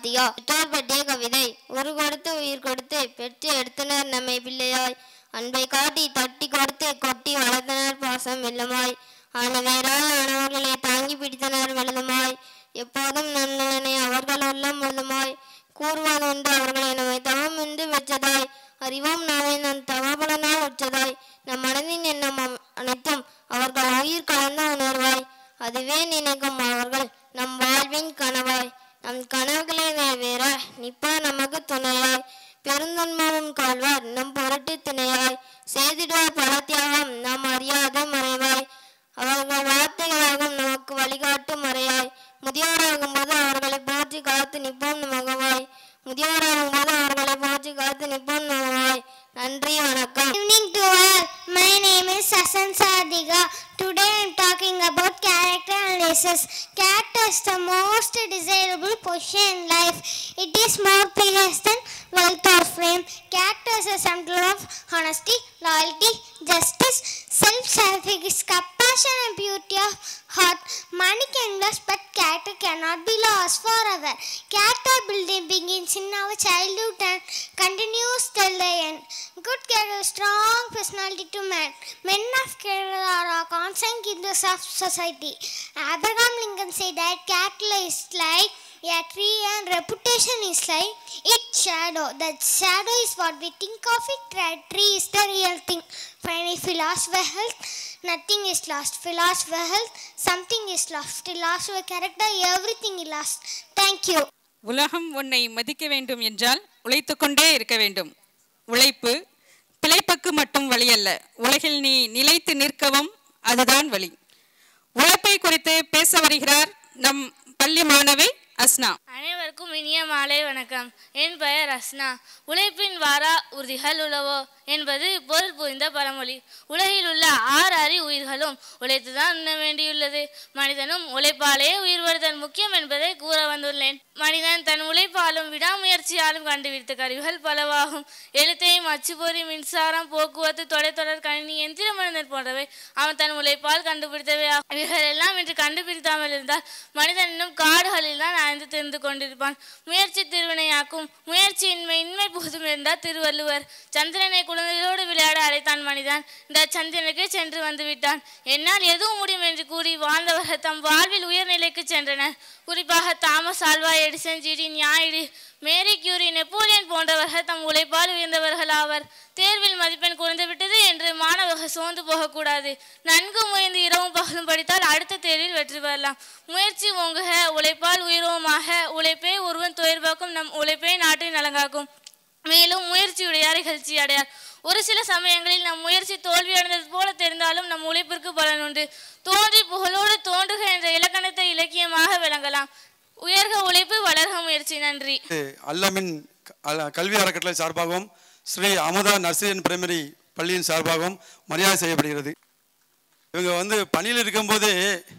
கார்த்திகா பெற்றோர் பற்றிய கவிதை ஒரு கொடுத்து உயிர் கொடுத்து பெற்று எடுத்தனர் நம்மை பிள்ளையாய் அன்பை காட்டி தட்டி கொடுத்து கொட்டி வளர்த்தனர் பாசம் வெள்ளமாய் ஆனவேராய் ஆனவர்களை தாங்கி பிடித்தனர் வெள்ளமாய் எப்போதும் நன்னலனை அவர்கள் உள்ளம் முழுமாய் கூறுவதுண்டு அவர்களை நம்மை தவம் என்று வெச்சதாய் அறிவோம் நாமே நம் தவபலனால் உற்றதாய் நம் மனதின் எண்ணம் அம்- அனைத்தும் அவர்கள் உயிர் கலந்த உணர்வாய் அதுவே நினைக்கும் அவர்கள் நம் வாழ்வின் கனவாய் நம் கனவுகளை நிறைவேற நிப்பார் நமக்கு துணையாய் பெருந்தன்மமும் கால்வார் நம் பொருட்டு துணையாய் செய்திடுவார் பல தியாகம் நாம் அறியாத மறைவாய் அவர்கள் வார்த்தைகளாகும் நமக்கு வழிகாட்டு மறையாய் முதியோராகும் போது அவர்களை போற்றி காத்து நிற்போம் மகவாய் முதியோராகும் போது அவர்களை போற்றி காத்து நிற்போம் மகவாய் நன்றி வணக்கம் evening to all. My name is Sasan Sadhiga. Today I am talking about character analysis. Character is the most desirable position in life. It is more precious than wealth or fame. Character is a symbol of honesty, loyalty, justice, self-sacrifice, compassion and purity of heart. Money can last, but character cannot be lost forever. Character building begins in our childhood and continues till the end. Good character, strong personality to man. Men of character are a constant keepers of society. Abraham Lincoln said that character is like a tree and reputation is like its shadow. That shadow is what we think of it. That tree is the real thing. When if we lost our health, nothing is lost. If we lost our health, something is lost. If we lost our character, everything is lost. Thank you. உலகம் உன்னை மதிக்க வேண்டும் என்றால் உழைத்துக்கொண்டே இருக்க வேண்டும் உழைப்பு பிழைப்புக்கு மட்டும் வழி அல்ல உலகில் நீ நிலைத்து நிற்கவும் அதுதான் வழி உழைப்பை குறித்து பேச வருகிறார் நம் பள்ளி மாணவி அஸ்னா அனைவருக்கும் இனிய மாலை வணக்கம் என் பெயர் அஸ்னா உழைப்பின் வாரா உறுதிகள் உழவோ என்பது பொருள் புரிந்த பழமொழி உலகில் உள்ள ஆறு அறி உயிர்களும் உழைத்துதான் உண்ண வேண்டியுள்ளது மனிதனும் உழைப்பாலே உயிர் வருதல் முக்கியம் என்பதை கூற வந்துள்ளேன் மனிதன் தன் உழைப்பாலும் விடாமுயற்சியாலும் கண்டுபிடித்த கருவிகள் பலவாகும் எழுத்தையும் அச்சுப்பொறி மின்சாரம் போக்குவரத்து தொலைத்தொடர் கணினி எந்திர மனிதன் போன்றவை அவன் தன் உழைப்பால் கண்டுபிடித்தவை ஆகும். இவைகள் எல்லாம் இன்று கண்டுபிடிக்காமல் இருந்தால் மனிதன் இன்னும் காடுகளில் தான் அலைந்து திரிந்து கொண்டிருப்பான் முயற்சி திருவினையாக்கும் முயற்சியின்மை இன்மை புகுதும் என்றார் திருவள்ளுவர் சந்திரனை குழந்தைகளோடு விளையாட அழைத்தான் மனிதன் இந்த சந்திரனுக்கு சென்று வந்து விட்டான் என்னால் எதுவும் முடியும் என்று கூறி வாழ்ந்தவர்கள் தம் வாழ்வில் உயர்நிலைக்கு சென்றனர் குறிப்பாக தாமஸ் ஆல்வா எடிசன் ஜிடி ஞாயிறு மேரி கியூரி நெப்போலியன் போன்றவர்கள் தம் உழைப்பால் உயர்ந்தவர்கள் ஆவர் தேர்வில் மதிப்பெண் குறைந்துவிட்டது என்று மாணவர்கள் சோர்ந்து போகக்கூடாது நன்கு முயன்று இரவும் பகலும் படித்தால் அடுத்த தேர்வில் வெற்றி பெறலாம் முயற்சி ஓங்குக உழைப்பால் உயர்வோமாக உழைப்பே ஒருவன் துயர்பாக்கும் நம் உழைப்பே நாட்டின் நலங்காக்கும் மேலும் முயற்சியுடையார் இகழ்ச்சி அடையார் ஒரு சில சமயங்களில் நம் முயற்சி தோல்வி அடைந்தது போல தெரிந்தாலும் நம் உழைப்பிற்கு பலன் உண்டு தோன்றி புகழோடு தோன்றுக என்ற இலக்கணத்தை இலக்கியமாக விளங்கலாம் உயர்க உழைப்பு வளர்க முயற்சி நன்றி அல்லமின் க- கல்வி அறக்கட்டளை சார்பாகவும் ஸ்ரீ அமுதா நர்சரி பிரைமரி பள்ளியின் சார்பாகவும் மரியாதை செய்யப்படுகிறது இவங்க வந்து பணியில் இருக்கும்போதே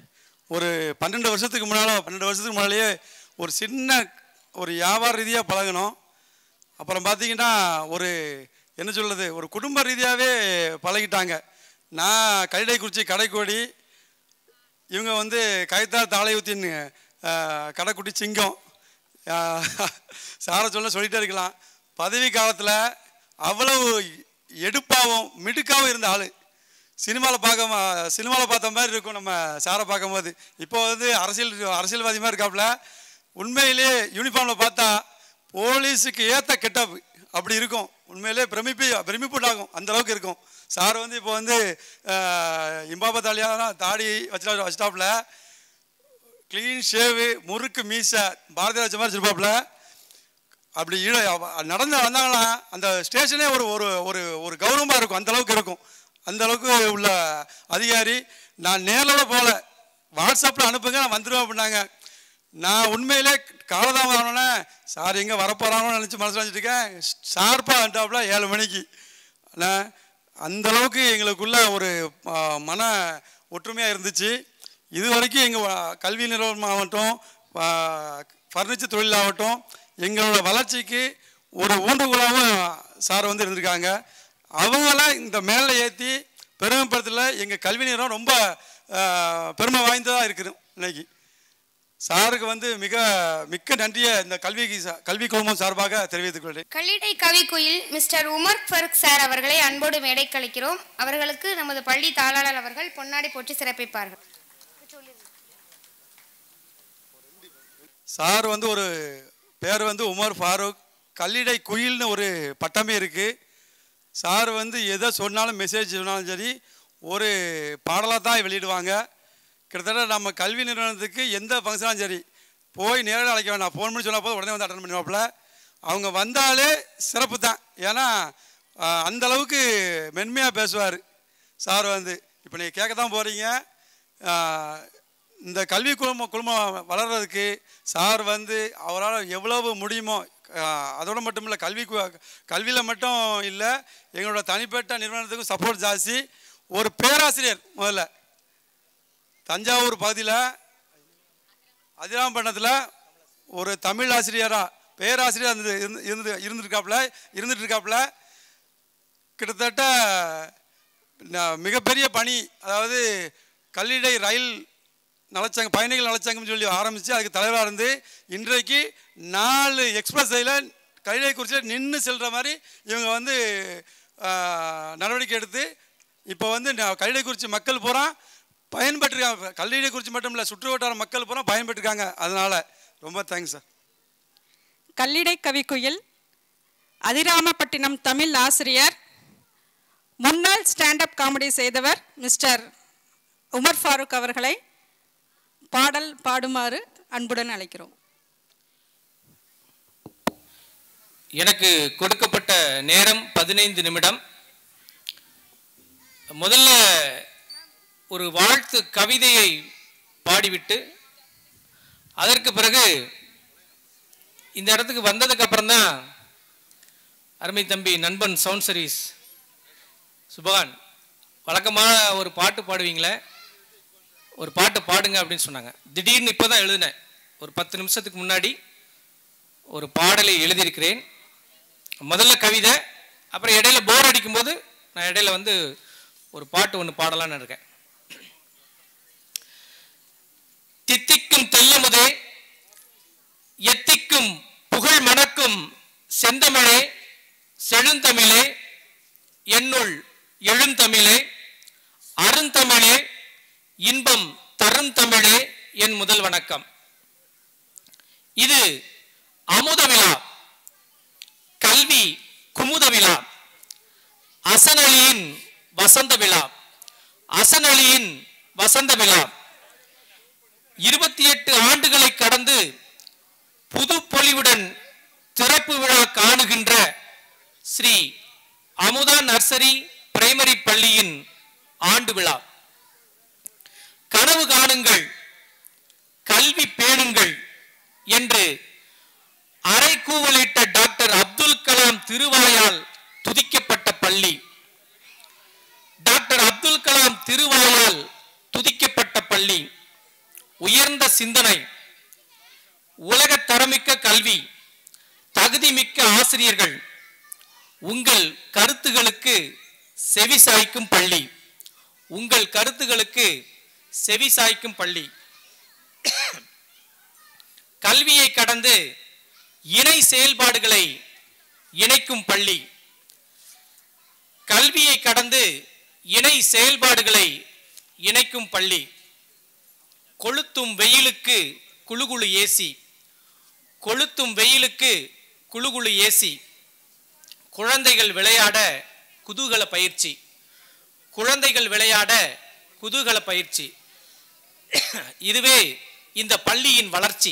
ஒரு பன்னெண்டு வருஷத்துக்கு முன்னால் பன்னெண்டு வருஷத்துக்கு முன்னாலேயே ஒரு சின்ன ஒரு வியாபார ரீதியாக பழகணும் அப்புறம் பார்த்தீங்கன்னா ஒரு என்ன சொல்கிறது ஒரு குடும்ப ரீதியாகவே பழகிட்டாங்க நான் கல்லிடைக்குறிச்சி கடைக்கோடி இவங்க வந்து கைத்தார் தாளையுத்தின் கடைக்குட்டி சிங்கம் ஆஹ், சார சொல்ல சொல்லிட்டே இருக்கலாம் பதவி காலத்தில் அவ்வளவு எடுப்பாகவும் மிடுக்காகவும் இருந்த ஆள் சினிமாவில் பார்க்க சினிமாவில் பார்த்த மாதிரி இருக்கும் நம்ம சாரை பார்க்கும்போது இப்போ வந்து அரசியல் அரசியல்வாதி மாதிரி இருக்காப்புல உண்மையிலே யூனிஃபார்மில் பார்த்தா போலீஸுக்கு ஏற்ற கெட்டப் அப்படி இருக்கும் உண்மையிலே பிரமிப்பு பிரமிப்புண்டாகும் அந்த அளவுக்கு இருக்கும் சார் வந்து இப்போ வந்து இம்பாபா தாலியாக தாடி வச்சுட்டா வச்சிட்டாப்புல க்ளீன் ஷேவு முறுக்கு மீசை பாரதிய ராஜா மாதிரி வச்சிருப்பாப்புல அப்படி ஈழ அவ- நடந்து வந்தாங்கன்னா அந்த ஸ்டேஷனே ஒரு ஒரு ஒரு ஒரு கௌரவமாக இருக்கும் அந்த அளவுக்கு இருக்கும் அந்த அளவுக்கு உள்ள அதிகாரி நான் நேரில் போகல வாட்ஸ்அப்பில் அனுப்புங்க நான் வந்துடுவேன் அப்படின்னாங்க நான் உண்மையிலே காலதாமதம் ஆனோன்னே சார் எங்கே வரப்போகிறாங்கன்னு நினச்சி மனசில் வச்சுட்டு இருக்கேன் ஷார்ப்பாக வந்துட்டாப்புல ஏழு மணிக்கு நான் அந்த அளவுக்கு எங்களுக்குள்ள ஒரு ஆ, மன ஒற்றுமையாக இருந்துச்சு இது வரைக்கும் எங்கள் கல்வி நிறுவனமாகட்டும் ஃபர்னிச்சர் தொழிலாகட்டும் எங்களோட வளர்ச்சிக்கு ஒரு ஊன்றுகோலாகவும் சார் வந்து இருந்திருக்காங்க அவங்கள இந்த மேலே ஏற்றி பெருமைப்படுத்தல எங்கள் கல்வி நிறுவனம் ரொம்ப ஆ, பெருமை வாய்ந்ததாக இருக்குது இன்னைக்கு சாருக்கு வந்து மிக மிக்க நன்றியை இந்த கல்வி கல்வி குழுமம் சார்பாக தெரிவித்துக் கொள்கிறேன் கல்லிடை கவிக்குயில் மிஸ்டர் உமர் ஃபருக் சார் அவர்களை அன்போடு மேடை கழிக்கிறோம் அவர்களுக்கு நமது பள்ளி தாளாளர் அவர்கள் பொன்னாடை போற்றி சிறப்பிப்பார்கள் சார் வந்து ஒரு பேர் வந்து உமர் ஃபாரூக் கல்லிடை குயில்னு ஒரு பட்டமே இருக்குது சார் வந்து எதை சொன்னாலும் மெசேஜ் சொன்னாலும் சரி ஒரு பாடலாக தான் வெளியிடுவாங்க கிட்டத்தட்ட நம்ம கல்வி நிறுவனத்துக்கு எந்த ஃபங்க்ஷனாலும் சரி போய் நேரடியாக அழைக்க வேண்டாம் ஃபோன் பண்ணி சொன்னால் போதும் உடனே வந்து அட்டன் பண்ணுவாப்புல அவங்க வந்தாலே சிறப்பு தான் ஏன்னா ஆஹ், அந்த அளவுக்கு மென்மையாக பேசுவார் சார் வந்து இப்போ நீங்கள் கேட்க தான் போகிறீங்க இந்த கல்வி குழுமம் குழுமம் வளர்கிறதுக்கு சார் வந்து அவரால் எவ்வளவு முடியுமோ ஆஹ், அதோட மட்டும் இல்லை கல்வி கல்வியில் மட்டும் இல்லை எங்களோட தனிப்பட்ட நிறுவனத்துக்கும் சப்போர்ட் ஜாஸ்தி ஒரு பேராசிரியர் முதல்ல தஞ்சாவூர் பகுதியில் அதிராம்பட்டினத்தில் ஒரு தமிழ் ஆசிரியராக பேராசிரியர் இருந்து இருந்து இருந்து இருந்திருக்காப்புல இருந்துட்டு இருக்காப்புல கிட்டத்தட்ட ந- மிகப்பெரிய பணி அதாவது கல்லிடை ரயில் நலச்சங்கம் பயணிகள் நலச்சங்கம்னு சொல்லி ஆரம்பித்து அதுக்கு தலைவராக இருந்து இன்றைக்கு நாலு எக்ஸ்பிரஸ் ரயிலில் கல்லிடை குறிச்சி நின்று செல்கிற மாதிரி இவங்க வந்து ஆஹ், நடவடிக்கை எடுத்து இப்போ வந்து கல்லிடை குறிச்சி மக்கள் பூரா பயன்பெற்றிருக்காங்க கல்லிடை குறிச்சி மட்டும் இல்லை சுற்று வட்டார மக்கள் பூரா பயன்பெற்றிருக்காங்க அதனால் ரொம்ப தேங்க்ஸ் சார் கல்லிடை கவிக்குயில் அதிராமப்பட்டினம் தமிழ் ஆசிரியர் முன்னாள் ஸ்டாண்டப் காமெடி செய்தவர் மிஸ்டர் உமர் ஃபாரூக் அவர்களை பாடல் பாடுமாறு அன்புடன் அழைக்கிறோம் எனக்கு கொடுக்கப்பட்ட நேரம் பதினைந்து நிமிடம் முதல்ல ஒரு வாழ்த்து கவிதையை பாடிவிட்டு அதற்கு பிறகு இந்த இடத்துக்கு வந்ததுக்கு அப்புறம் தான் அருமை தம்பி நண்பன் சவுண்ட் சர்வீஸ் சுபகான் வழக்கமாக ஒரு பாட்டு பாடுவீங்களே ஒரு பாட்டு பாடுங்க அப்படின்னு சொன்னாங்க திடீர்னு இப்போ தான் எழுதினேன் ஒரு பத்து நிமிஷத்துக்கு முன்னாடி ஒரு பாடலை எழுதியிருக்கிறேன் முதல்ல கவிதை அப்புறம் இடையில போர் அடிக்கும்போது நான் இடையில வந்து ஒரு பாட்டு ஒன்று பாடலாம்னு இருக்கேன் தித்திக்கும் தெல்லமுதே எத்திக்கும் புகழ் மணக்கும் செந்தமிழே செழுந்தமிழே என்னுள் எழுந்தமிழே அருந்தமிழே இன்பம் தரும் தமிழே என் முதல் வணக்கம் இது அமுத விழா கல்வி குமுத விழா அசனலியின் வசந்த விழா அசனலியின் வசந்த விழா இருபத்தி எட்டு ஆண்டுகளை கடந்து புது பொலிவுடன் திறப்பு விழா காணுகின்ற ஸ்ரீ அமுதா நர்சரி பிரைமரி பள்ளியின் ஆண்டு விழா கனவு காணுங்கள் கல்வி பேணுங்கள் என்று அரைக்கூவலிட்ட டாக்டர் அப்துல் கலாம் திருவாயால் துதிக்கப்பட்ட பள்ளி டாக்டர் அப்துல் கலாம் திருவாயால் துதிக்கப்பட்ட பள்ளி உயர்ந்த சிந்தனை உலக தரமிக்க கல்வி தகுதிமிக்க ஆசிரியர்கள் உங்கள் கருத்துகளுக்கு செவிசாய்க்கும் பள்ளி உங்கள் கருத்துகளுக்கு செவிசாய்க்கும் பள்ளி கல்வியை கடந்து இணை செயல்பாடுகளை இணைக்கும் பள்ளி கல்வியை கடந்து இணை செயல்பாடுகளை இணைக்கும் பள்ளி கொளுத்தும் வெயிலுக்கு குளுகுளு ஏசி கொளுத்தும் வெயிலுக்கு குளுகுளு ஏசி குழந்தைகள் விளையாட குதூகல பயிற்சி குழந்தைகள் விளையாட குதூகல பயிற்சி இதுவே இந்த பள்ளியின் வளர்ச்சி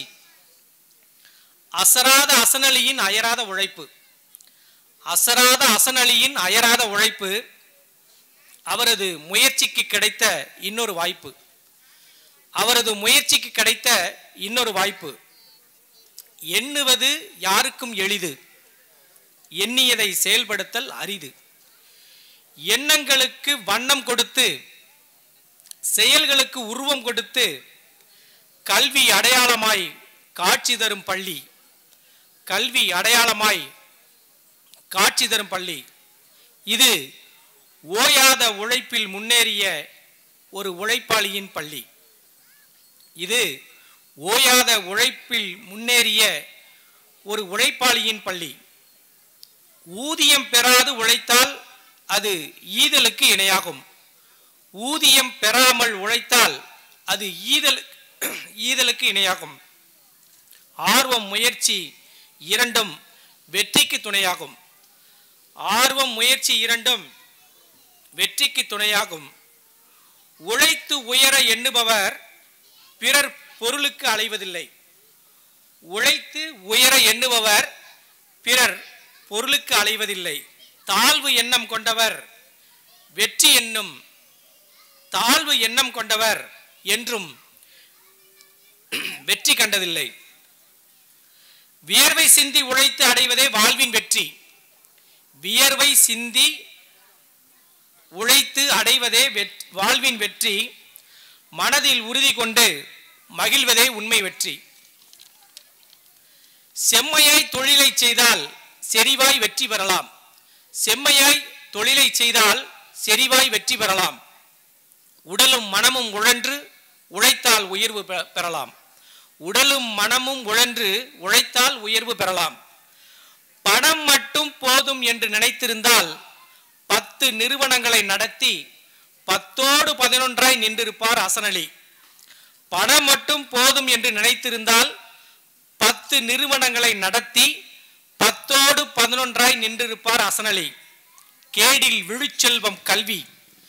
அசராத அசனலியின் அயராத உழைப்பு அசராத அசனலியின் அயராத உழைப்பு அவரது முயற்சிக்கு கிடைத்த இன்னொரு வாய்ப்பு அவரது முயற்சிக்கு கிடைத்த இன்னொரு வாய்ப்பு எண்ணுவது யாருக்கும் எளிது எண்ணியதை செயல்படுத்தல் அரிது எண்ணங்களுக்கு வண்ணம் கொடுத்து செயல்களுக்கு உருவம் கொடுத்து கல்வி அடையாளமாய் காட்சி தரும் பள்ளி கல்வி அடையாளமாய் காட்சி தரும் பள்ளி இது ஓயாத உழைப்பில் முன்னேறிய ஒரு உழைப்பாளியின் பள்ளி இது ஓயாத உழைப்பில் முன்னேறிய ஒரு உழைப்பாளியின் பள்ளி ஊதியம் பெறாது உழைத்தால் அது ஈதலுக்கு இணையாகும் ஊதியம் பெறாமல் உழைத்தால் அது ஈதல் ஈதலுக்கு இணையாகும் ஆர்வம் முயற்சி இரண்டும் வெற்றிக்கு துணையாகும் ஆர்வம் முயற்சி இரண்டும் வெற்றிக்கு துணையாகும் உழைத்து உயர எண்ணுபவர் பிறர் பொருளுக்கு அலைவதில்லை உழைத்து உயர எண்ணுபவர் பிறர் பொருளுக்கு அலைவதில்லை தாழ்வு எண்ணம் கொண்டவர் வெற்றி என்னும் தாழ்வு எண்ணம் கொண்டவர் என்றும் வெற்றி கண்டதில்லை வியர்வை சிந்தி உழைத்து அடைவதே வாழ்வின் வெற்றி வியர்வை சிந்தி உழைத்து அடைவதே வெற்- வாழ்வின் வெற்றி மனதில் உறுதி கொண்டு மகிழ்வதே உண்மை வெற்றி செம்மையாய் தொழிலை செய்தால் செறிவாய் வெற்றி பெறலாம் செம்மையாய் தொழிலை செய்தால் செறிவாய் வெற்றி பெறலாம் உடலும் மனமும் உழன்று உழைத்தால் உயர்வு பெ- பெறலாம் உடலும் மனமும் உழன்று உழைத்தால் உயர்வு பெறலாம் பணம் மட்டும் போதும் என்று நினைத்திருந்தால் பத்து நிறுவனங்களை நடத்தி பத்தோடு பதினொன்றாய் நின்றிருப்பார் அசனலி பணம் மட்டும் போதும் என்று நினைத்திருந்தால் பத்து நிறுவனங்களை நடத்தி பத்தோடு பதினொன்றாய் நின்றிருப்பார் அசனலி கேடில் விழுச்செல்வம் கல்வி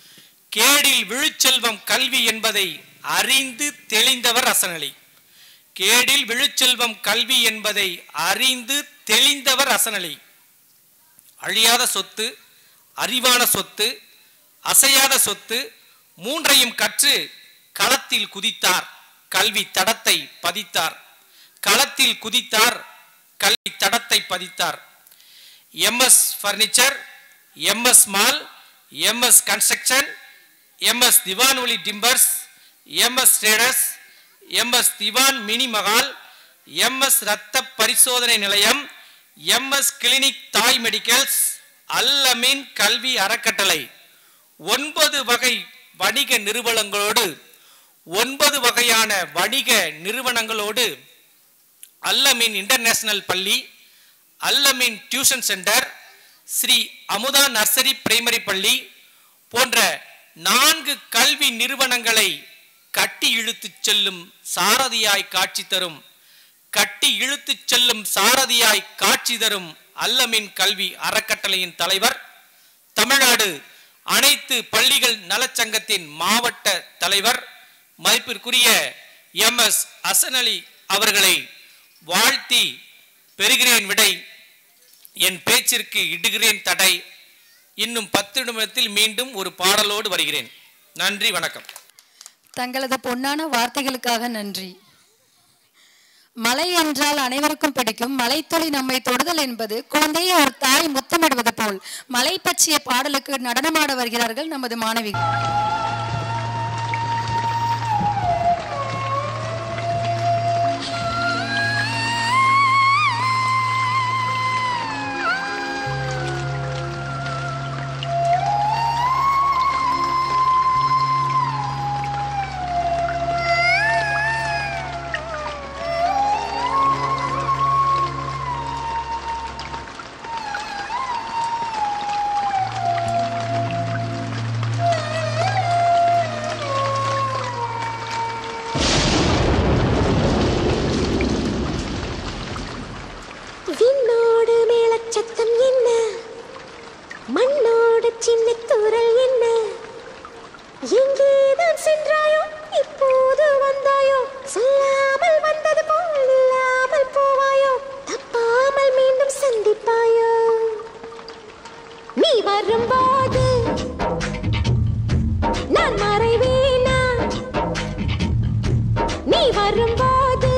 கேடில் விழுச்செல்வம் கல்வி என்பதை அறிந்து தெளிந்தவர் அசனலி கேடில் விழுச்செல்வம் கல்வி என்பதை அறிந்து தெளிந்தவர் அசனலி அழியாத சொத்து அறிவான சொத்து அசையாத சொத்து மூன்றையும் கற்று களத்தில் குதித்தார் கல்வி தடத்தை பதித்தார் களத்தில் குதித்தார் கல்வி தடத்தை பதித்தார் MS furniture MS mall MS construction MS Diwan Oli timbers MS traders MS Diwan mini Mahal MS ரத்த பரிசோதனை நிலையம் எம்எஸ் கிளினிக் தாய் மெடிக்கல்ஸ் அல்லமீன் கல்வி அறக்கட்டளை ஒன்பது வகை வணிக நிறுவனங்களோடு ஒன்பது வகையான வணிக நிறுவனங்களோடு அல்லமீன் இன்டர்நேஷனல் பள்ளி Alameen tuition centre Shri Amudha nursery primary பள்ளி போன்ற நான்கு கல்வி நிறுவனங்களை கட்டி இழுத்துச் செல்லும் சாரதியாய் காட்சி தரும் கட்டி இழுத்துச் செல்லும் சாரதியாய் காட்சி தரும் அல்லமின் கல்வி அறக்கட்டளையின் தலைவர் தமிழ்நாடு அனைத்து பள்ளிகள் நலச்சங்கத்தின் மாவட்ட தலைவர் மதிப்பிற்குரிய எம் எஸ் அசனலி அவர்களை வாழ்த்தி பெறுகிறேன் விடை என் பேச்சிற்கு இடுகிறேன் தடை இன்னும் பத்து நிமிடத்தில் மீண்டும் ஒரு பாடலோடு வருகிறேன் நன்றி வணக்கம் தங்களது பொன்னான வார்த்தைகளுக்காக நன்றி மலை என்றால் அனைவருக்கும் பிடிக்கும் மலைத்துளி நம்மை தொடுதல் என்பது குழந்தையை ஒரு தாய் முத்தமிடுவது போல் மலை பற்றிய பாடலுக்கு நடனமாட வருகிறார்கள் நமது மாணவிகள் விண்ணோடு மேலச்சத்தம் என்ன மண்ணோடு சின்ன தூரல் என்ன எங்கேதான் சென்றாயோ இப்போது வந்தாயோ சொல்லாமல் வந்தது போல் இல்லாமல் போவாயோ தப்பாமல் மீண்டும் சந்திப்பாயோ நீ வரும்போது நான் மறைவேனா நீ வரும்போது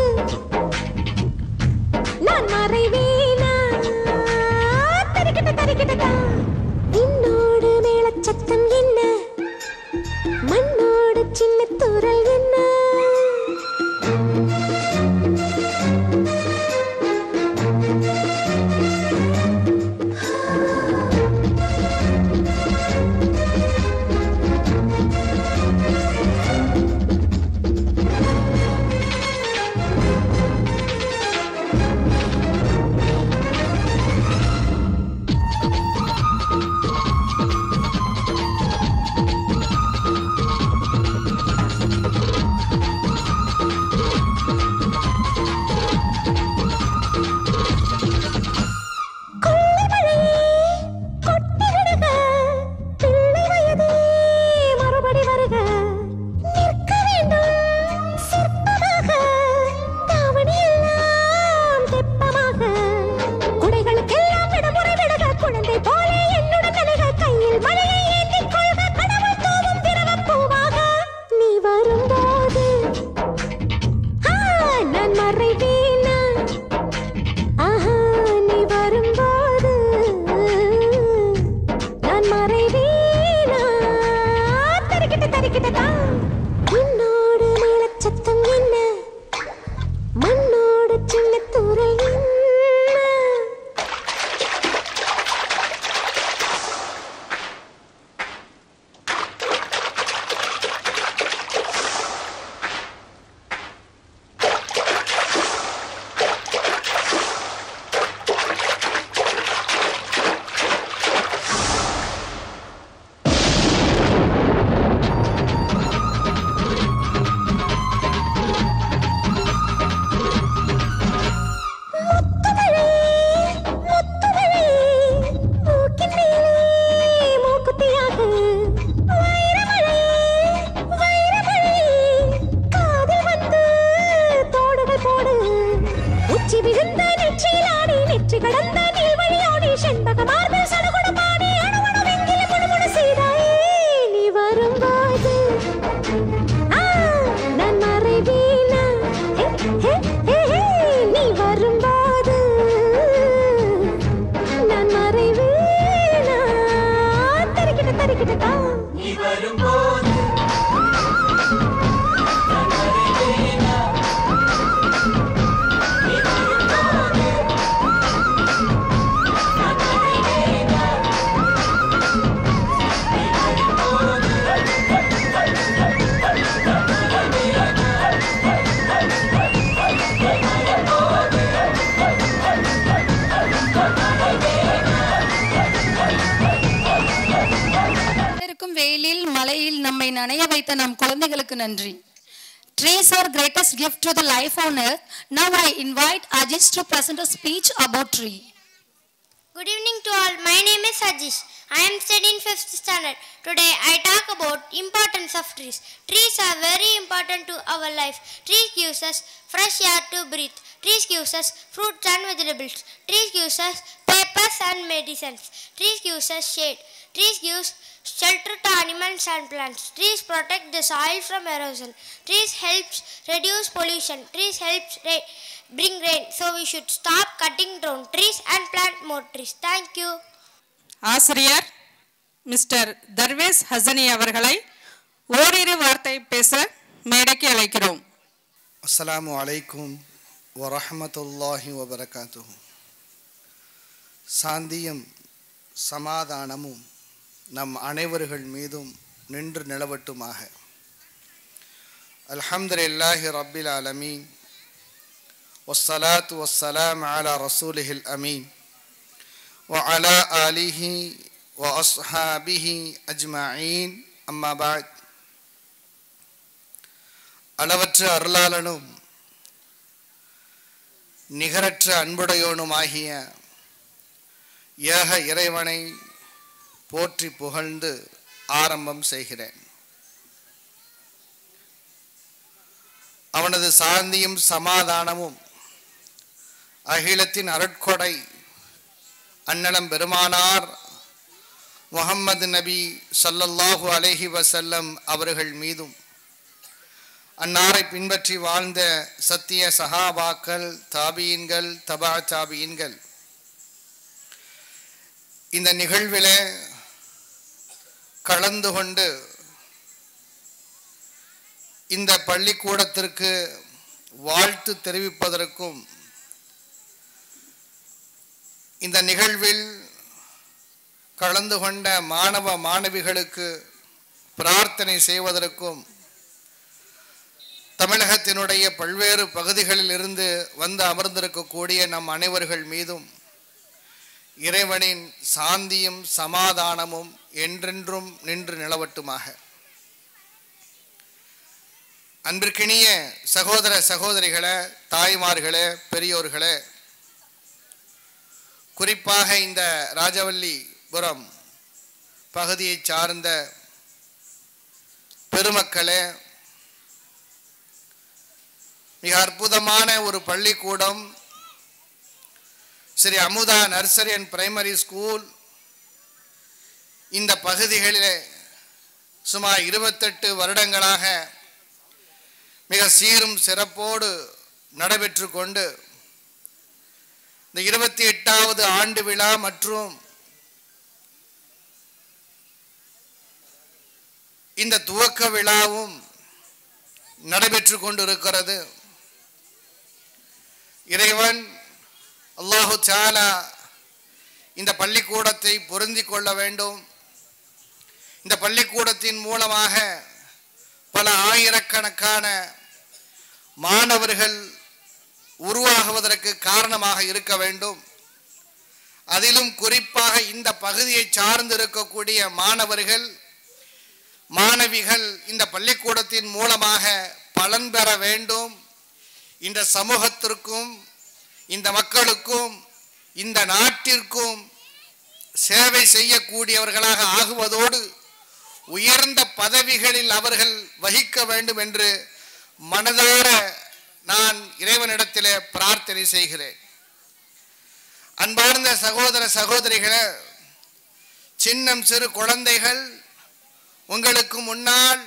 நான் மறைவேனா தரிக்கிட்ட தரிக்கிட்டதா விண்ணோடு மேலச்சத்தம் என்ன மண்ணோடு சின்ன தூரல் என்ன மறைவேனா தரிக்கிட்ட தரிக்கிட்ட தான் உன்னோடு மேலச்சத்தம் என்ன மண்ணோடு சின்ன தூரல் என்ன முத்துமழை முத்துமழை மூக்கின் மேலே மூக்குத்தியாக வைரமழை வைரமழை காதில் வந்து தோடுகள் போடு உச்சி விழுந்த நெற்றியிலாடி நெற்றி கடந்த நீள்வழியோடி செண்பக மார்பில் சடுகுடுமாடி அணுவணு வெங்கில முணுமுணு செய்தாயே நீ வரும்போது ஆ, நான் மறைவேனா ஹே, ஹே, ஹே, ஹே, நீ வரும்போது நான் மறைவேனா தரிக்கிட்ட தரிக்கிட்ட தான் இருக்கும் வெயிலில் மழையில் நம்மை நனைய வைத்த நம் குழந்தைகளுக்கு நன்றி Trees are greatest gift to the life on earth. Now I invite Ajis to present a speech about tree. Good evening to all. My name is Ajish. I am studying 5th standard. Today I talk about importance of trees. Trees are very important to our life. Trees gives us fresh air to breathe. Trees gives us fruits and vegetables. Trees gives us papers and medicines. Trees gives us shade. Trees gives shelter to animals and plants. Trees protect the soil from erosion. Trees helps reduce pollution. Trees helps ra- bring rain. So we should stop cutting down trees and plant more trees. Thank you. ஆசிரியர் mister Darvesh Hasani அவர்களை ஓரிரு வார்த்தை பேச மேடைக்கு அழைக்கிறோம் அஸ்ஸலாமு அலைக்கும் வரஹமத்துல்லாஹி வபரகாத்துஹு சாந்தியும் சமாதானமும் நம் அனைவர்கள் மீதும் நின்று நிலவட்டுமாக அல்ஹம்துலில்லாஹி ரப்பில் ஆலமீன் والصلاة والسلام على رسوله الأمين وعلى آله وأصحابه أجمعين أما بعد அளவற்ற அருளாளனும் நிகரற்ற அன்புடையோனுமாகிய ஏக இறைவனை போற்றி புகழ்ந்து ஆரம்பம் செய்கிறேன் அவனது சாந்தியும் சமாதானமும் அகிலத்தின் அருட்கொடை அன்னலம் பெருமானார் முகம்மது நபி ஸல்லல்லாஹு அலைஹி வஸல்லம் அவர்கள் மீதும் அன்னாரை பின்பற்றி வாழ்ந்த சத்திய சஹாபாக்கள் தாபியின்கள் தபா தாபியின்கள் இந்த நிகழ்விலே கலந்து கொண்டு இந்த பள்ளிக்கூடத்திற்கு வாழ்த்து தெரிவிப்பதற்கும் இந்த நிகழ்வில் கலந்து கொண்ட மாணவ மாணவிகளுக்கு பிரார்த்தனை செய்வதற்கும் தமிழகத்தினுடைய பல்வேறு பகுதிகளில் இருந்து வந்து அமர்ந்திருக்கக்கூடிய நம் அனைவர்கள் மீதும் இறைவனின் சாந்தியும் சமாதானமும் என்றென்றும் நின்று நிலவட்டுமாக அன்பிற்கினிய சகோதர சகோதரிகளே தாய்மார்களே பெரியோர்களே குறிப்பாக இந்த ராஜவல்லிபுரம் பகுதியைச் சார்ந்த பெருமக்களே மிக அற்புதமான ஒரு பள்ளிக்கூடம் Shri Amudha nursery and primary school இந்த பகுதிகளிலே சுமார் இருபத்தெட்டு வருடங்களாக மிக சீரும் சிறப்போடு நடைபெற்று கொண்டு இந்த இருபத்தி எட்டாவது ஆண்டு விழா மற்றும் இந்த துவக்க விழாவும் நடைபெற்று கொண்டிருக்கிறது இறைவன் அல்லாஹு சாலா இந்த பள்ளிக்கூடத்தை பொருந்தி கொள்ள வேண்டும் இந்த பள்ளிக்கூடத்தின் மூலமாக பல ஆயிரக்கணக்கான மாணவர்கள் உருவாகுவதற்கு காரணமாக இருக்க வேண்டும் அதிலும் குறிப்பாக இந்த பகுதியை சார்ந்து இருக்கக்கூடிய மாணவர்கள் மாணவிகள் இந்த பள்ளிக்கூடத்தின் மூலமாக பலன் பெற வேண்டும் இந்த சமூகத்திற்கும் இந்த மக்களுக்கும் இந்த நாட்டிற்கும் சேவை செய்யக்கூடியவர்களாக ஆகுவதோடு உயர்ந்த பதவிகளில் அவர்கள் வகிக்க வேண்டும் என்று மனதார நான் இறைவனிடத்திலே பிரார்த்தனை செய்கிறேன் அன்பார்ந்த சகோதர சகோதரிகளே சின்னம் சிறு குழந்தைகள் உங்களுக்கு முன்னால்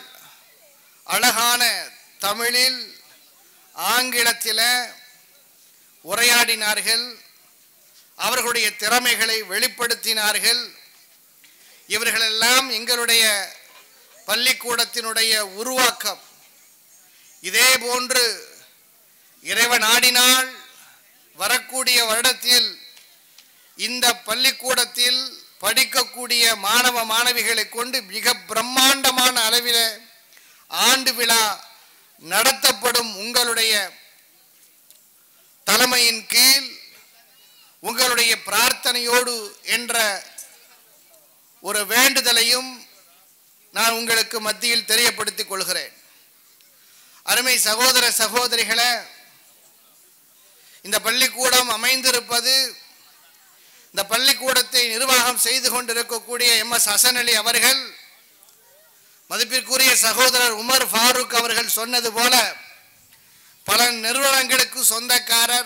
அழகான தமிழில் ஆங்கிலத்தில் உரையாடினார்கள் அவர்களுடைய திறமைகளை வெளிப்படுத்தினார்கள் இவர்களெல்லாம் எங்களுடைய பள்ளிக்கூடத்தினுடைய உருவாக்கம் இதே போன்று இறைவன் ஆடினால் வரக்கூடிய வருடத்தில் இந்த பள்ளிக்கூடத்தில் படிக்கக்கூடிய மாணவ மாணவிகளை கொண்டு மிக பிரம்மாண்டமான அளவில் ஆண்டு விழா நடத்தப்படும் உங்களுடைய தலைமையின் கீழ் உங்களுடைய பிரார்த்தனையோடு என்ற ஒரு வேண்டுதலையும் நான் உங்களுக்கு மத்தியில் தெரியப்படுத்திக் கொள்கிறேன் அருமை சகோதர சகோதரிகளே இந்த பள்ளிக்கூடம் அமைந்திருப்பது இந்த பள்ளிக்கூடத்தை நிர்வாகம் செய்து கொண்டிருக்கக்கூடிய எம் எஸ் ஹசன் அலி அவர்கள் மதிப்பிற்குரிய சகோதரர் உமர் ஃபாரூக் அவர்கள் சொன்னது போல பல நிறுவனங்களுக்கு சொந்தக்காரர்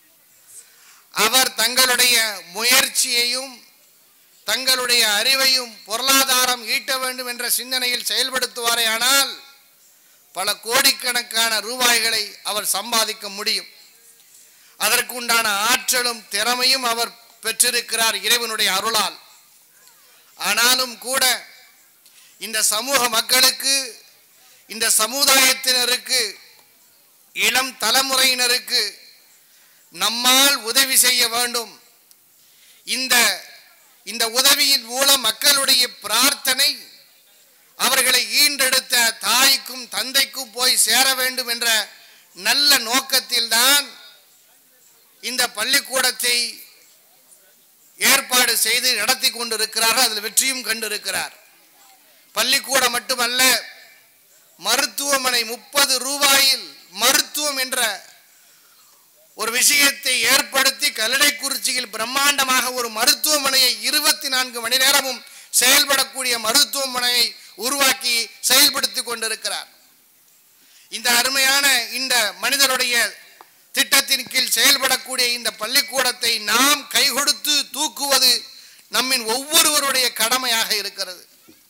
அவர் தங்களுடைய முயற்சியையும் தங்களுடைய அறிவையும் பொருளாதாரம் ஈட்ட வேண்டும் என்ற சிந்தனையில் செயல்படுத்துவாரேயானால் பல கோடிக்கணக்கான ரூபாய்களை அவர் சம்பாதிக்க முடியும் அதற்குண்டான ஆற்றலும் திறமையும் அவர் பெற்றிருக்கிறார் இறைவனுடைய அருளால் ஆனாலும் கூட இந்த சமூக மக்களுக்கு இந்த சமுதாயத்தினருக்கு இளம் தலைமுறையினருக்கு நம்மால் உதவி செய்ய வேண்டும் இந்த இந்த உதவியின் மூலம் மக்களுடைய பிரார்த்தனை அவர்களை ஈன்றெடுத்த தாய்க்கும் தந்தைக்கும் போய் சேர வேண்டும் என்ற நல்ல நோக்கத்தில்தான் இந்த பள்ளிக்கூடத்தை ஏற்பாடு செய்து நடத்தி கொண்டிருக்கிறார்கள் அதில் வெற்றியும் கண்டிருக்கிறார் பள்ளிக்கூடம் மட்டுமல்ல மருத்துவமனை முப்பது ரூபாயில் மருத்துவம் என்ற ஒரு விஷயத்தை ஏற்படுத்தி கல்லடைக்குறிச்சியில் பிரம்மாண்டமாக ஒரு மருத்துவமனையை இருபத்தி நான்கு மணி நேரமும் செயல்படக்கூடிய மருத்துவமனையை உருவாக்கி செயல்படுத்தி கொண்டிருக்கிறார் இந்த அருமையான இந்த மனிதருடைய திட்டத்தின் கீழ் செயல்படக்கூடிய இந்த பள்ளிக்கூடத்தை நாம் கை கொடுத்து தூக்குவது நம்மின் ஒவ்வொருவருடைய கடமையாக இருக்கிறது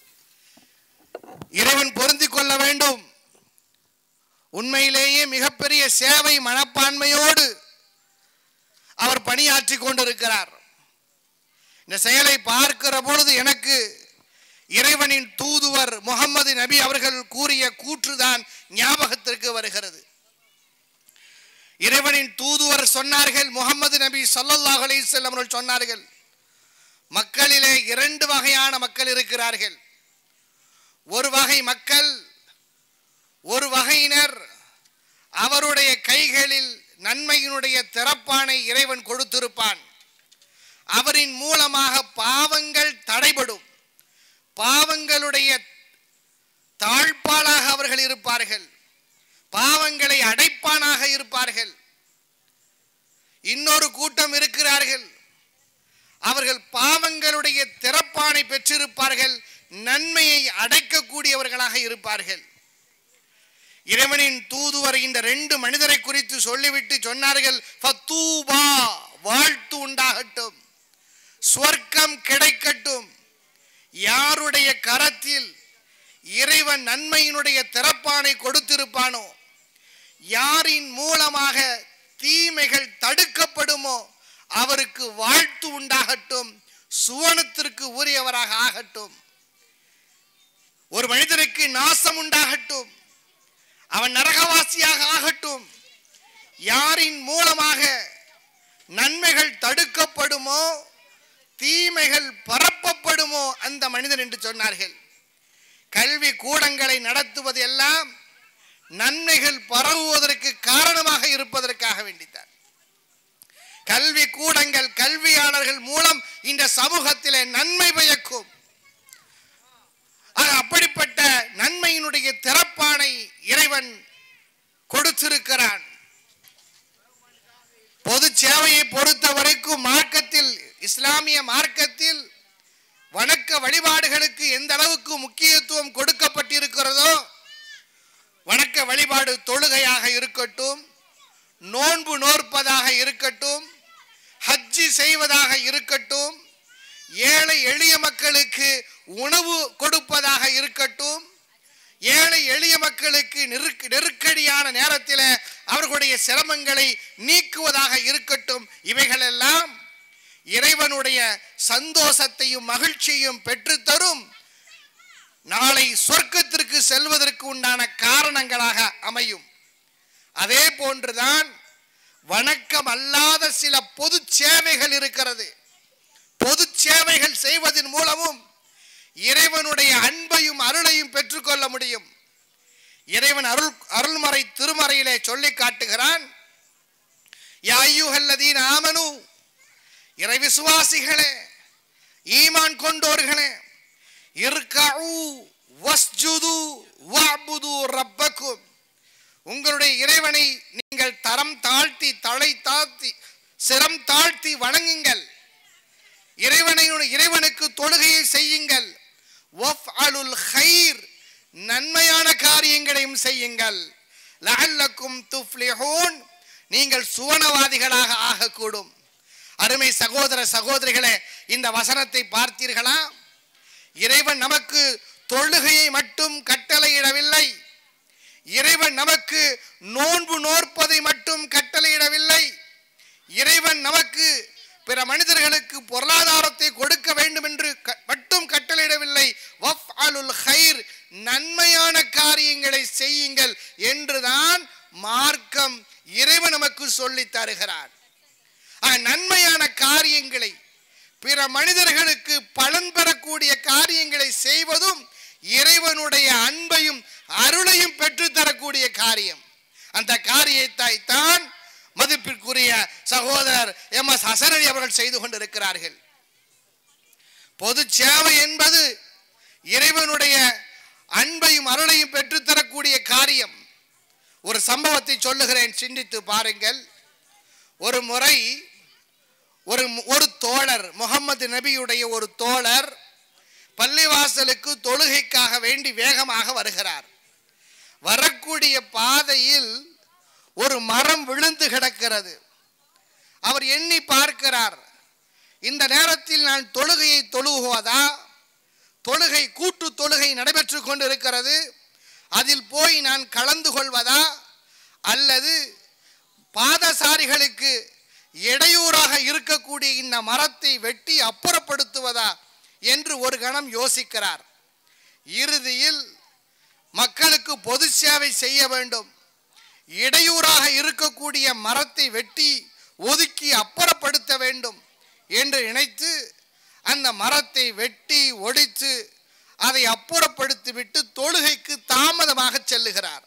இறைவன் பொருந்திக் கொள்ள வேண்டும் உண்மையிலேயே மிகப்பெரிய சேவை மனப்பான்மையோடு அவர் பணியாற்றி கொண்டிருக்கிறார் இந்த செயலை பார்க்கிற பொழுது எனக்கு இறைவனின் தூதுவர் முகமது நபி அவர்கள் கூறிய கூற்றுதான் ஞாபகத்திற்கு வருகிறது இறைவனின் தூதுவர் சொன்னார்கள் முகமது நபி ஸல்லல்லாஹு அலைஹி வஸல்லம் அவர்கள் சொன்னார்கள் மக்களிலே இரண்டு வகையான மக்கள் இருக்கிறார்கள் ஒரு வகை மக்கள் ஒரு வகையினர் அவருடைய கைகளில் நன்மையினுடைய திறப்பானை இறைவன் கொடுத்திருப்பான் அவரின் மூலமாக பாவங்கள் தடைபடும் பாவங்களுடைய தாழ்பாளாக அவர்கள் இருப்பார்கள் பாவங்களை அடைப்பானாக இருப்பார்கள் இன்னொரு கூட்டம் இருக்கிறார்கள் அவர்கள் பாவங்களுடைய திறப்பானை பெற்றிருப்பார்கள் நன்மையை அடைக்கக்கூடியவர்களாக இருப்பார்கள் இறைவனின் தூதுவர் இந்த ரெண்டு மனிதரை குறித்து சொல்லிவிட்டு சொன்னார்கள் "ஃபத்தூபா", வாழ்த்து உண்டாகட்டும் சொர்க்கம் கிடைக்கட்டும் யாருடைய கரத்தில் இறைவன் நன்மையினுடைய திறப்பானை கொடுத்திருப்பானோ யாரின் மூலமாக தீமைகள் தடுக்கப்படுமோ அவருக்கு வாழ்த்து உண்டாகட்டும் சுவனத்திற்கு உரியவராக ஆகட்டும் ஒரு மனிதனுக்கு நாசம் உண்டாகட்டும் அவன் நரகவாசியாக ஆகட்டும் யாரின் மூலமாக நன்மைகள் தடுக்கப்படுமோ தீமைகள் பரப்பப்படுமோ அந்த மனிதன் என்று சொன்னார்கள் கல்வி கூடங்களை நடத்துவது எல்லாம் நன்மைகள் பரவுவதற்கு காரணமாக இருப்பதற்காக வேண்டித்தான் கல்வி கூடங்கள் கல்வியாளர்கள் மூலம் இந்த சமூகத்திலே நன்மை பயக்கும் ஆக அப்படிப்பட்ட நன்மையினுடைய திறப்பானை இறைவன் கொடுத்திருக்கிறான் பொது சேவையை பொறுத்த வரைக்கும் மார்க்கத்தில் இஸ்லாமிய மார்க்கத்தில் வணக்க வழிபாடுகளுக்கு எந்த அளவுக்கு முக்கியத்துவம் கொடுக்கப்பட்டிருக்கிறதோ வணக்க வழிபாடு தொழுகையாக இருக்கட்டும் நோன்பு நோற்பதாக இருக்கட்டும் ஹஜ்ஜி செய்வதாக இருக்கட்டும் ஏழை எளிய மக்களுக்கு உணவு கொடுப்பதாக இருக்கட்டும் ஏழை எளிய மக்களுக்கு நெருக்க நெருக்கடியான நேரத்தில் அவர்களுடைய சிரமங்களை நீக்குவதாக இருக்கட்டும் இவைகளெல்லாம் இறைவனுடைய சந்தோஷத்தையும் மகிழ்ச்சியும் பெற்றுத்தரும் நாளை சொர்க்கத்திற்கு செல்வதற்கு உண்டான காரணங்களாக அமையும் அதே போன்றுதான் வணக்கம் அல்லாத சில பொது சேவைகள் இருக்கிறது பொது சேவைகள் செய்வதன் மூலமும் இறைவனுடைய அன்பையும் அருளையும் பெற்றுக்கொள்ள முடியும் இறைவன் அருள் அருள்மறை திருமறையிலே சொல்லி காட்டுகிறான் யா அய்யுஹல்லதீன ஆமனு இறை விசுவாசிகளே ஈமான் கொண்டோர்களே இர்கஉ வஸ்ஜுது வஅபுது ரப்பக்கும் உங்களுடைய இறைவனை நீங்கள் தரம் தாழ்த்தி தலை தாழ்த்தி சிரம் தாழ்த்தி வணங்குங்கள் இறைவனை இறைவனுக்கு தொழுகையை செய்யுங்கள் வஃஅலுல் ஹைர் நன்மையான காரியங்களையும் செய்யுங்கள் லஅல்லக்கும் துஃப்லிஹூன் நீங்கள் சுவனவாதிகளாக ஆகக்கூடும் அருமை சகோதர சகோதரிகளே இந்த வசனத்தை பார்த்தீர்களா இறைவன் நமக்கு தொழுகையை மட்டும் கட்டளையிடவில்லை இறைவன் நமக்கு நோன்பு நோற்பதை மட்டும் கட்டளையிடவில்லை இறைவன் நமக்கு பிற மனிதர்களுக்கு பொருளாதாரத்தை கொடுக்க வேண்டும் என்று க- மட்டும் கட்டளையிடவில்லை வஃப் அலுல் ஹைர் நன்மையான காரியங்களை செய்யுங்கள் என்றுதான் மார்க்கம் இறைவன் நமக்கு சொல்லித் தருகிறார் ஆக, நன்மையான காரியங்களை பிற மனிதர்களுக்கு பலன் பெறக்கூடிய காரியங்களை செய்வதும் இறைவனுடைய அன்பையும் அருளையும் பெற்றுத்தரக்கூடிய காரியம் அந்த காரியத்தை தான் மதிப்பிற்குரிய சகோதரர் எம் எஸ் ஹசனடி அவர்கள் செய்து கொண்டிருக்கிறார்கள் பொது சேவை என்பது இறைவனுடைய அன்பையும் அருளையும் பெற்றுத்தரக்கூடிய காரியம் ஒரு சம்பவத்தை சொல்லுகிறேன் சிந்தித்து பாருங்கள் ஒரு முறை ஒரு ஒரு தோழர் முகமது நபியுடைய ஒரு தோழர் பள்ளிவாசலுக்கு தொழுகைக்காக வேண்டி வேகமாக வருகிறார் வரக்கூடிய பாதையில் ஒரு மரம் விழுந்து கிடக்கிறது அவர் எண்ணி பார்க்கிறார் இந்த நேரத்தில் நான் தொழுகையை தொழுகுவதா தொழுகை கூட்டு தொழுகை நடைபெற்று கொண்டிருக்கிறது அதில் போய் நான் கலந்து கொள்வதா அல்லது பாதசாரிகளுக்கு இடையூறாக இருக்கக்கூடிய இந்த மரத்தை வெட்டி அப்புறப்படுத்துவதா என்று ஒரு கணம் யோசிக்கிறார் இறுதியில் மக்களுக்கு பொது சேவை செய்ய வேண்டும் இடையூறாக இருக்கக்கூடிய மரத்தை வெட்டி ஒதுக்கி அப்புறப்படுத்த வேண்டும் என்று நினைத்து அந்த மரத்தை வெட்டி ஒடித்து அதை அப்புறப்படுத்திவிட்டு தொழுகைக்கு தாமதமாக செல்லுகிறார்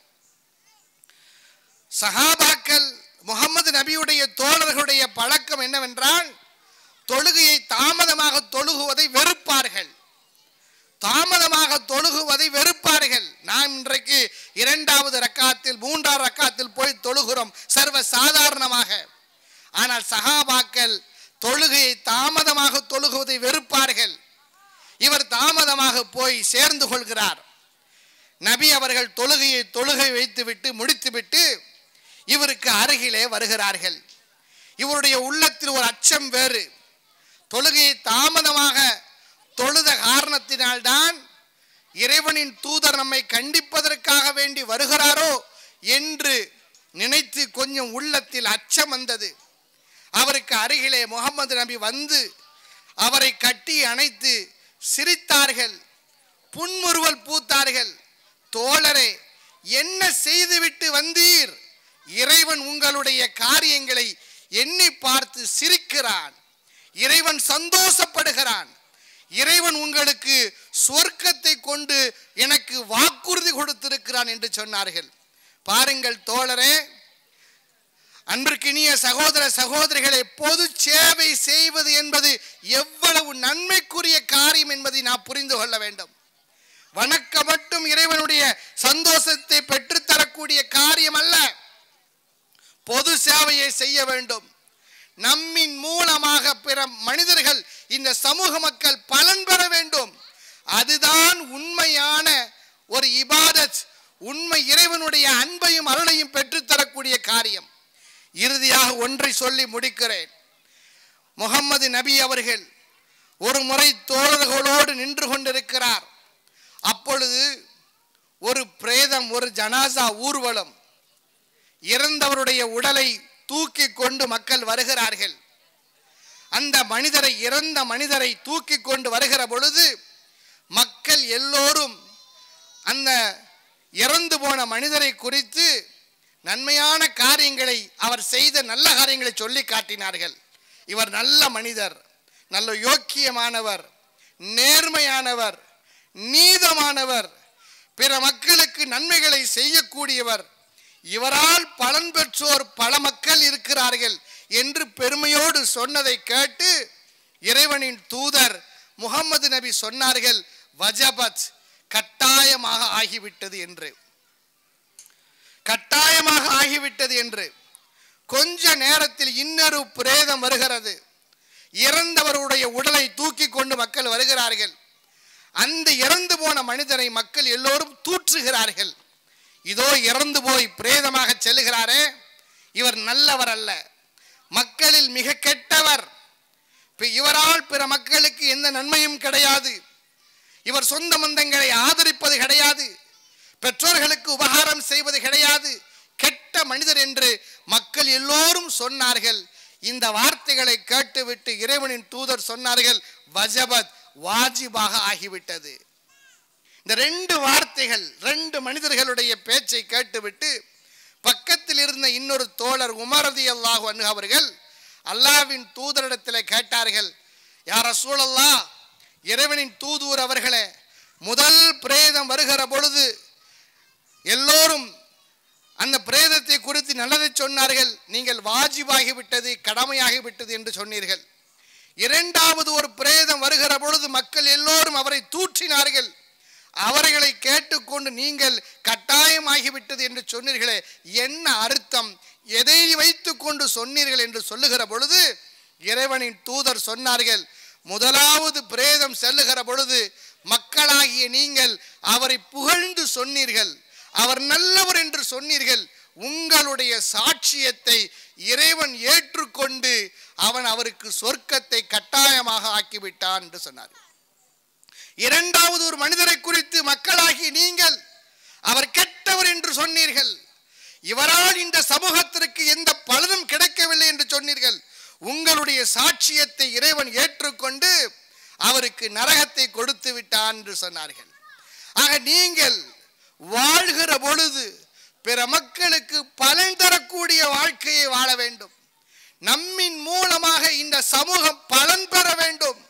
சஹாபாக்கள் முகமது நபியுடைய தோழர்களுடைய பழக்கம் என்னவென்றால் தொழுகையை தாமதமாக தொழுகுவதை வெறுப்பார்கள் தாமதமாக தொழுகுவதை வெறுப்பார்கள் நாம் இன்றைக்கு இரண்டாவது ரக்காத்தில் மூன்றாவது ரக்காத்தில் போய் தொழுகிறோம் சர்வ சாதாரணமாக ஆனால் சஹாபாக்கள் தொழுகையை தாமதமாக தொழுகுவதை வெறுப்பார்கள் இவர் தாமதமாக போய் சேர்ந்து கொள்கிறார் நபி அவர்கள் தொழுகையை தொழுகை வைத்துவிட்டு முடித்துவிட்டு இவருக்கு அருகிலே வருகிறார்கள் இவருடைய உள்ளத்தில் ஒரு அச்சம் வேறு தொழுகையை தாமதமாக தொழுத காரணத்தினால்தான் இறைவனின் தூதர் நம்மை கண்டிப்பதற்காக வேண்டி வருகிறாரோ என்று நினைத்து கொஞ்சம் உள்ளத்தில் அச்சம் வந்தது அவருக்கு அருகிலே முகமது நபி வந்து அவரை கட்டி அணைத்து சிரித்தார்கள் புன்முறுவல் பூத்தார்கள் தோழரே என்ன செய்துவிட்டு வந்தீர் இறைவன் உங்களுடைய காரியங்களை எண்ணி பார்த்து சிரிக்கிறான் இறைவன் சந்தோஷப்படுகிறான் இறைவன் உங்களுக்கு சொர்க்கத்தை கொண்டு எனக்கு வாக்குறுதி கொடுத்திருக்கிறான் என்று சொன்னார்கள் பாருங்கள் தோழரே அன்பிற்கினிய சகோதர சகோதரிகளை பொது சேவை செய்வது என்பது எவ்வளவு நன்மைக்குரிய காரியம் என்பதை நாம் புரிந்து கொள்ள வேண்டும் வணக்க மட்டும் இறைவனுடைய சந்தோஷத்தை பெற்றுத்தரக்கூடிய காரியம் அல்ல பொது சேவையை செய்ய வேண்டும் நம்மின் மூலமாக பிற மனிதர்கள் இந்த சமூக மக்கள் பலன் பெற வேண்டும் அதுதான் உண்மையான ஒரு இபாதத் உண்மை இறைவனுடைய அன்பையும் அருளையும் பெற்றுத்தரக்கூடிய காரியம் இறுதியாக ஒன்றை சொல்லி முடிக்கிறேன் முகம்மது நபி அவர்கள் ஒரு முறை தோழர்களோடு நின்று கொண்டிருக்கிறார் அப்பொழுது ஒரு பிரேதம் ஒரு ஜனாசா ஊர்வலம் இறந்தவருடைய உடலை தூக்கி கொண்டு மக்கள் வருகிறார்கள் அந்த மனிதரை இறந்த மனிதரை தூக்கி கொண்டு வருகிற பொழுது மக்கள் எல்லோரும் அந்த இறந்து போன மனிதரை குறித்து நன்மையான காரியங்களை அவர் செய்த நல்ல காரியங்களை சொல்லி காட்டினார்கள் இவர் நல்ல மனிதர் நல்ல யோக்கியமானவர் நேர்மையானவர் நீதமானவர் பிற மக்களுக்கு நன்மைகளை செய்யக்கூடியவர் இவரால் பலன் பெற்றோர் பல மக்கள் இருக்கிறார்கள் என்று பெருமையோடு சொன்னதை கேட்டு இறைவனின் தூதர் முகமது நபி சொன்னார்கள் வஜபத் கட்டாயமாக ஆகிவிட்டது என்று கட்டாயமாக ஆகிவிட்டது என்று கொஞ்ச நேரத்தில் இன்னொரு பிரேதம் வருகிறது இறந்தவருடைய உடலை தூக்கி கொண்டு மக்கள் வருகிறார்கள் அந்த இறந்து போன மனிதரை மக்கள் எல்லோரும் தூற்றுகிறார்கள் இதோ இறந்து போய் பிரேதமாக செல்லுகிறாரே இவர் நல்லவர் அல்ல மக்களில் மிக கெட்டவர் இப்ப இவரால் பிற மக்களுக்கு எந்த நன்மையும் கிடையாது இவர் சொந்த பந்தங்களை ஆதரிப்பது கிடையாது பெற்றோர்களுக்கு உபகாரம் செய்வது கிடையாது கெட்ட மனிதர் என்று மக்கள் எல்லோரும் சொன்னார்கள் இந்த வார்த்தைகளை கேட்டுவிட்டு இறைவனின் தூதர் சொன்னார்கள் வஜபத் வாஜிபாக ஆகிவிட்டது இந்த ரெண்டு வார்த்தைகள் ரெண்டு மனிதர்களுடைய பேச்சை கேட்டுவிட்டு பக்கத்தில் இருந்த இன்னொரு தோழர் உமரதி அல்லாஹு அன்ஹு அவர்கள் அல்லாவின் தூதரிடத்தில் கேட்டார்கள் யார் சூழல்லா இறைவனின் தூதூர் அவர்களே முதல் பிரேதம் வருகிற பொழுது எல்லோரும் அந்த பிரேதத்தை குறித்து நல்லதை சொன்னார்கள் நீங்கள் வாஜிபாகி விட்டது கடமையாகி விட்டது என்று சொன்னீர்கள் இரண்டாவது ஒரு பிரேதம் வருகிற பொழுது மக்கள் எல்லோரும் அவரை தூற்றினார்கள் அவர்களை கேட்டுக்கொண்டு நீங்கள் கட்டாயமாகிவிட்டது என்று சொன்னீர்களே என்ன அர்த்தம் எதை வைத்துக் கொண்டு சொன்னீர்கள் என்று சொல்லுகிற பொழுது இறைவனின் தூதர் சொன்னார்கள் முதலாவது பிரேதம் செல்லுகிற பொழுது மக்களாகிய நீங்கள் அவரை புகழ்ந்து சொன்னீர்கள் அவர் நல்லவர் என்று சொன்னீர்கள் உங்களுடைய சாட்சியத்தை இறைவன் ஏற்றுக்கொண்டு அவன் அவருக்கு சொர்க்கத்தை கட்டாயமாக ஆக்கிவிட்டான் என்று சொன்னார் இரண்டாவது ஒரு மனிதரை குறித்து மக்களாகி நீங்கள் அவர் கெட்டவர் என்று சொன்னீர்கள் இவரால் இந்த சமூகத்திற்கு எந்த பலனும் கிடைக்கவில்லை என்று சொன்னீர்கள் உங்களுடைய சாட்சியத்தை இறைவன் ஏற்றுக்கொண்டு அவருக்கு நரகத்தை கொடுத்து விட்டான் என்று சொன்னார்கள் ஆக நீங்கள் வாழ்கிற பொழுது பிற மக்களுக்கு பலன் தரக்கூடிய வாழ்க்கையை வாழ வேண்டும் நம்மின் மூலமாக இந்த சமூகம் பலன் பெற வேண்டும்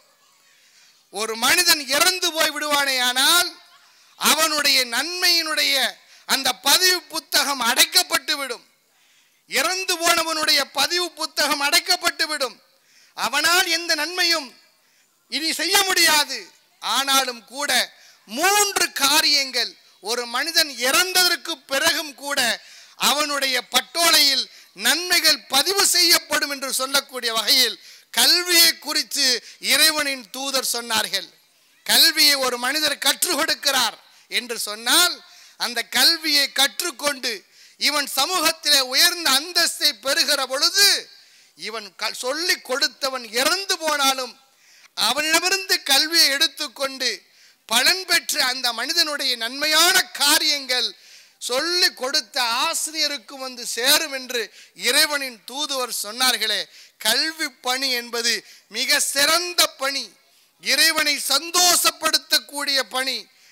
ஒரு மனிதன் இறந்து போய் விடுவானேயானால் அவனுடைய நன்மையினுடைய அந்த பதிவு புத்தகம் அடைக்கப்பட்டு விடும் இறந்து போனவனுடைய பதிவு புத்தகம் அடைக்கப்பட்டு விடும் அவனால் எந்த நன்மையும் இனி செய்ய முடியாது ஆனாலும் கூட மூன்று காரியங்கள் ஒரு மனிதன் இறந்ததற்கு பிறகும் கூட அவனுடைய பட்டோலையில் நன்மைகள் பதிவு செய்யப்படும் என்று சொல்லக்கூடிய வகையில் கல்வியை குறித்து இறைவனின் தூதர் சொன்னார்கள் கல்வியை ஒரு மனிதர் கற்றுக் கொடுக்கிறார் என்று சொன்னால் அந்த கல்வியை கற்றுக்கொண்டு இவன் சமூகத்திலே உயர்ந்த அந்தஸ்தை பெறுகிற பொழுது இவன் க- சொல்லிக் கொடுத்தவன் இறந்து போனாலும் அவனிடமிருந்து கல்வியை எடுத்துக்கொண்டு பலன் பெற்ற அந்த மனிதனுடைய நன்மையான காரியங்கள் சொல்லி கொடுத்த ஆசிரியருக்கு வந்து சேரும் என்று இறைவனின் தூதுவர் சொன்னார்களே கல்வி பணி என்பது மிக சிறந்த பணி இறைவனை சந்தோஷப்படுத்தக்கூடிய பணி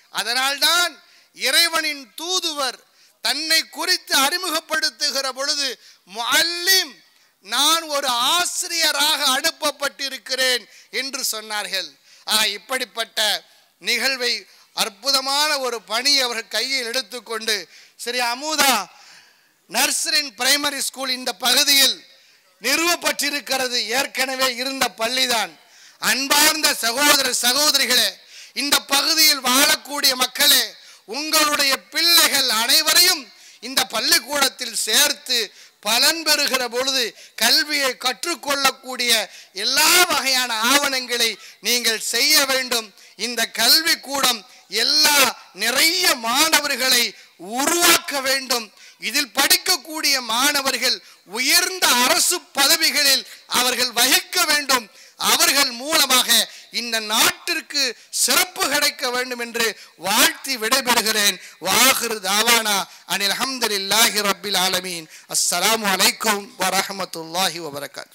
அதனால்தான் இறைவனின் தூதுவர் தன்னை குறித்து அறிமுகப்படுத்துகிற பொழுது முஅல்லிம் நான் ஒரு ஆசிரியராக அனுப்பப்பட்டிருக்கிறேன் என்று சொன்னார்கள் ஆ இப்படிப்பட்ட நிகழ்வை அற்புதமான ஒரு பணி அவர்கள் கையில் எடுத்துக்கொண்டு சரி அமுதா நர்சரின் பிரைமரி ஸ்கூல் இந்த பகுதியில் நிறுவப்பட்டிருக்கிறது ஏற்கனவே இருந்த பள்ளிதான் அன்பார்ந்த சகோதர சகோதரிகளே இந்த பகுதியில் வாழக்கூடிய மக்களே உங்களுடைய பிள்ளைகள் அனைவரையும் இந்த பள்ளிக்கூடத்தில் சேர்த்து பலன் பெறுகிற பொழுது கல்வியை கற்றுக்கொள்ளக்கூடிய எல்லா வகையான ஆவணங்களை நீங்கள் செய்ய வேண்டும் இந்த கல்வி கூடம் எல்லா நிறைய மாணவர்களை உருவாக்க வேண்டும் இதில் படிக்கக்கூடிய மாணவர்கள் உயர்ந்த அரசு பதவிகளில் அவர்கள் வகிக்க வேண்டும் அவர்கள் மூலமாக இந்த நாட்டிற்கு சிறப்பு கிடைக்க வேண்டும் என்று வாழ்த்தி விடைபெறுகிறேன் வாஹிர் தாவானா அனில் அஹமதுல்லாஹி ரப்பில் ஆலமீன் அஸ்ஸலாமு அலைக்கும் வரஹமத்துல்லாஹி வபரகாத்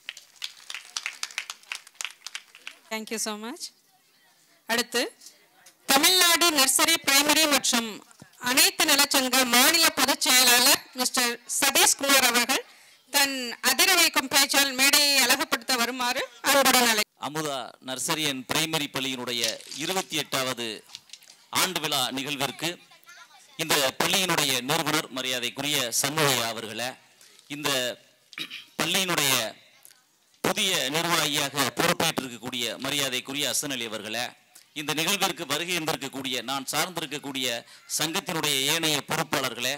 தேங்க்யூ ஸோ மச் அடுத்து தமிழ்நாடு நர்சரி பிரைமரி மற்றும் அனைத்து நலச்சங்க மாநில பொதுச் செயலாளர் மிஸ்டர் சதீஷ்குமார் அவர்கள் தன் அதிர வைக்கும் பேச்சால் மேடையை அழகுபடுத்த வருமாறு அன்புடன் அழை அமுதா நர்சரி அண்ட் பிரைமரி பள்ளியினுடைய இருபத்தி எட்டாவது ஆண்டு விழா நிகழ்விற்கு இந்த பள்ளியினுடைய நிறுவனர் மரியாதைக்குரிய சண்முகையா அவர்களை இந்த பள்ளியினுடைய புதிய நிர்வாகியாக பொறுப்பேற்றிருக்கக்கூடிய மரியாதைக்குரிய அசன் அலி அவர்களை இந்த நிகழ்விற்கு வருகை இருந்திருக்கக்கூடிய நான் சார்ந்திருக்கக்கூடிய சங்கத்தினுடைய ஏனைய பொறுப்பாளர்களே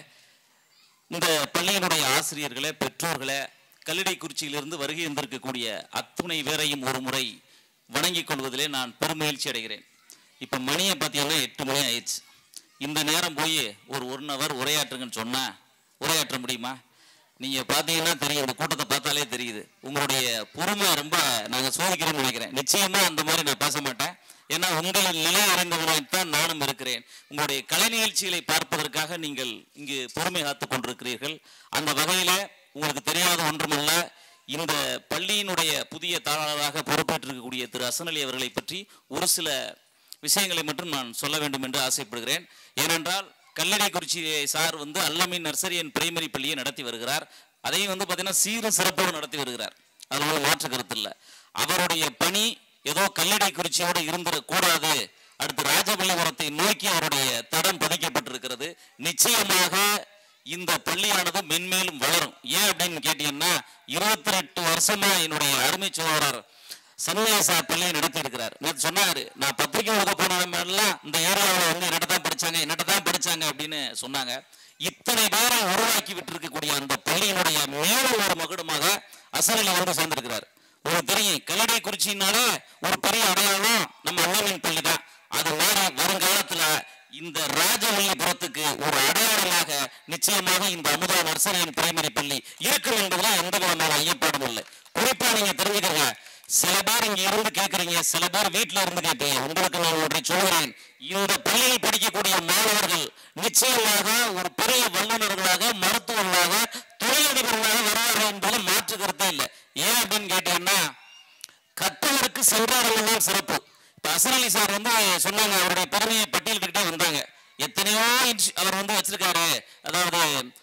இந்த பள்ளியினுடைய ஆசிரியர்களே பெற்றோர்களே கல்லிடைக்குறிச்சியிலிருந்து வருகை இருந்திருக்கக்கூடிய அத்துணை பேரையும் ஒரு முறை வணங்கிக் கொள்வதிலே நான் பெருமகிழ்ச்சி அடைகிறேன் இப்போ மணியை பார்த்தீங்கன்னா எட்டு மணி ஆயிடுச்சு இந்த நேரம் போய் ஒரு ஒன் ஹவர் உரையாற்றுங்கன்னு சொன்னால் உரையாற்ற முடியுமா நீங்கள் பார்த்தீங்கன்னா தெரியும் இந்த கூட்டத்தை பார்த்தாலே தெரியுது உங்களுடைய பொறுமை ரொம்ப நாங்கள் சோதிக்கிறோம்னு நினைக்கிறேன் நிச்சயமாக அந்த மாதிரி நான் பேச மாட்டேன் ஏன்னா உங்களின் நிலை அறிந்தவனாய்த்தான் நானும் இருக்கிறேன் உங்களுடைய கலை நிகழ்ச்சிகளை பார்ப்பதற்காக நீங்கள் இங்கு பொறுமை காத்து கொண்டிருக்கிறீர்கள் அந்த வகையில உங்களுக்கு தெரியாத ஒன்றுமல்ல இந்த பள்ளியினுடைய புதிய தாளாளராக பொறுப்பேற்றிருக்கக்கூடிய திரு அசன் அலி அவர்களை பற்றி ஒரு சில விஷயங்களை மட்டும் நான் சொல்ல வேண்டும் என்று ஆசைப்படுகிறேன் ஏனென்றால் கல்லறைக்குறிச்சி சார் வந்து அல்லமின் நர்சரி அண்ட் பிரைமரி பள்ளியை நடத்தி வருகிறார் அதையும் வந்து பார்த்தீங்கன்னா சீரும் சிறப்போடு நடத்தி வருகிறார் அதில் ஒரு மாற்று கருத்து இல்லை அவருடைய பணி ஏதோ கல்லடை குறிச்சியோடு இருந்துடக்கூடாது அடுத்து ராஜபள்ளிபுரத்தை நோக்கி அவருடைய தடம் பதிக்கப்பட்டிருக்கிறது நிச்சயமாக இந்த பள்ளியானது மென்மேலும் வளரும் ஏன் அப்படின்னு கேட்டீங்கன்னா இருபத்தி ரெண்டு வருஷமா என்னுடைய அருமை சோழர் சன்னியாசா பள்ளியை நடத்தி இருக்கிறார் நேற்று சொன்னாரு நான் பத்திரிகை எழுத போனெல்லாம் இந்த ஏரியாவில் வந்து என்னட்ட தான் படிச்சாங்க என்னட்ட தான் படிச்சாங்க அப்படின்னு சொன்னாங்க இத்தனை பேரை உருவாக்கி விட்டிருக்கக்கூடிய அந்த பள்ளியினுடைய மேலும் ஒரு மகுடமாக அசனில் வந்து சேர்ந்திருக்கிறார் உங்களுக்கு தெரியும் கல்லடை குறிச்சினாலே ஒரு பெரிய அடையாளம் நம்ம அண்ணமின் பள்ளி தான் அது மாதிரி வருங்காலத்துல இந்த ராஜவல்லிபுரத்துக்கு ஒரு அடையாளமாக நிச்சயமாக இந்த அமுதா நர்சரி அண்ட் பிரைமரி பள்ளி இருக்கும் என்பதுல எந்த விதமான ஐயப்பாடும் இல்லை குறிப்பா நீங்க தெரிஞ்சுக்கங்க சில பேர் இங்க இருந்து கேக்குறீங்க சில பேர் வீட்டுல இருந்து கேட்பீங்க உங்களுக்கு நான் ஒன்றை சொல்கிறேன் இந்த பள்ளியில் படிக்கக்கூடிய மாணவர்கள் நிச்சயமாக ஒரு பெரிய வல்லுநர்களாக மருத்துவர்களாக தொழிலதிபர்களாக வருவார்கள் என்பதில் மாற்று கருத்தே இல்லை ஏன் அப்படின்னு கேட்டீங்கன்னா கற்றவருக்கு சென்றார்கள் சிறப்பு இப்ப அசர் அலி சார் வந்து சொன்னாங்க அவருடைய பெருமையை பட்டியலிட்டுக்கிட்டே வந்தாங்க எத்தனையோ இன்ஸ் அவர் வந்து வச்சிருக்காரு அதாவது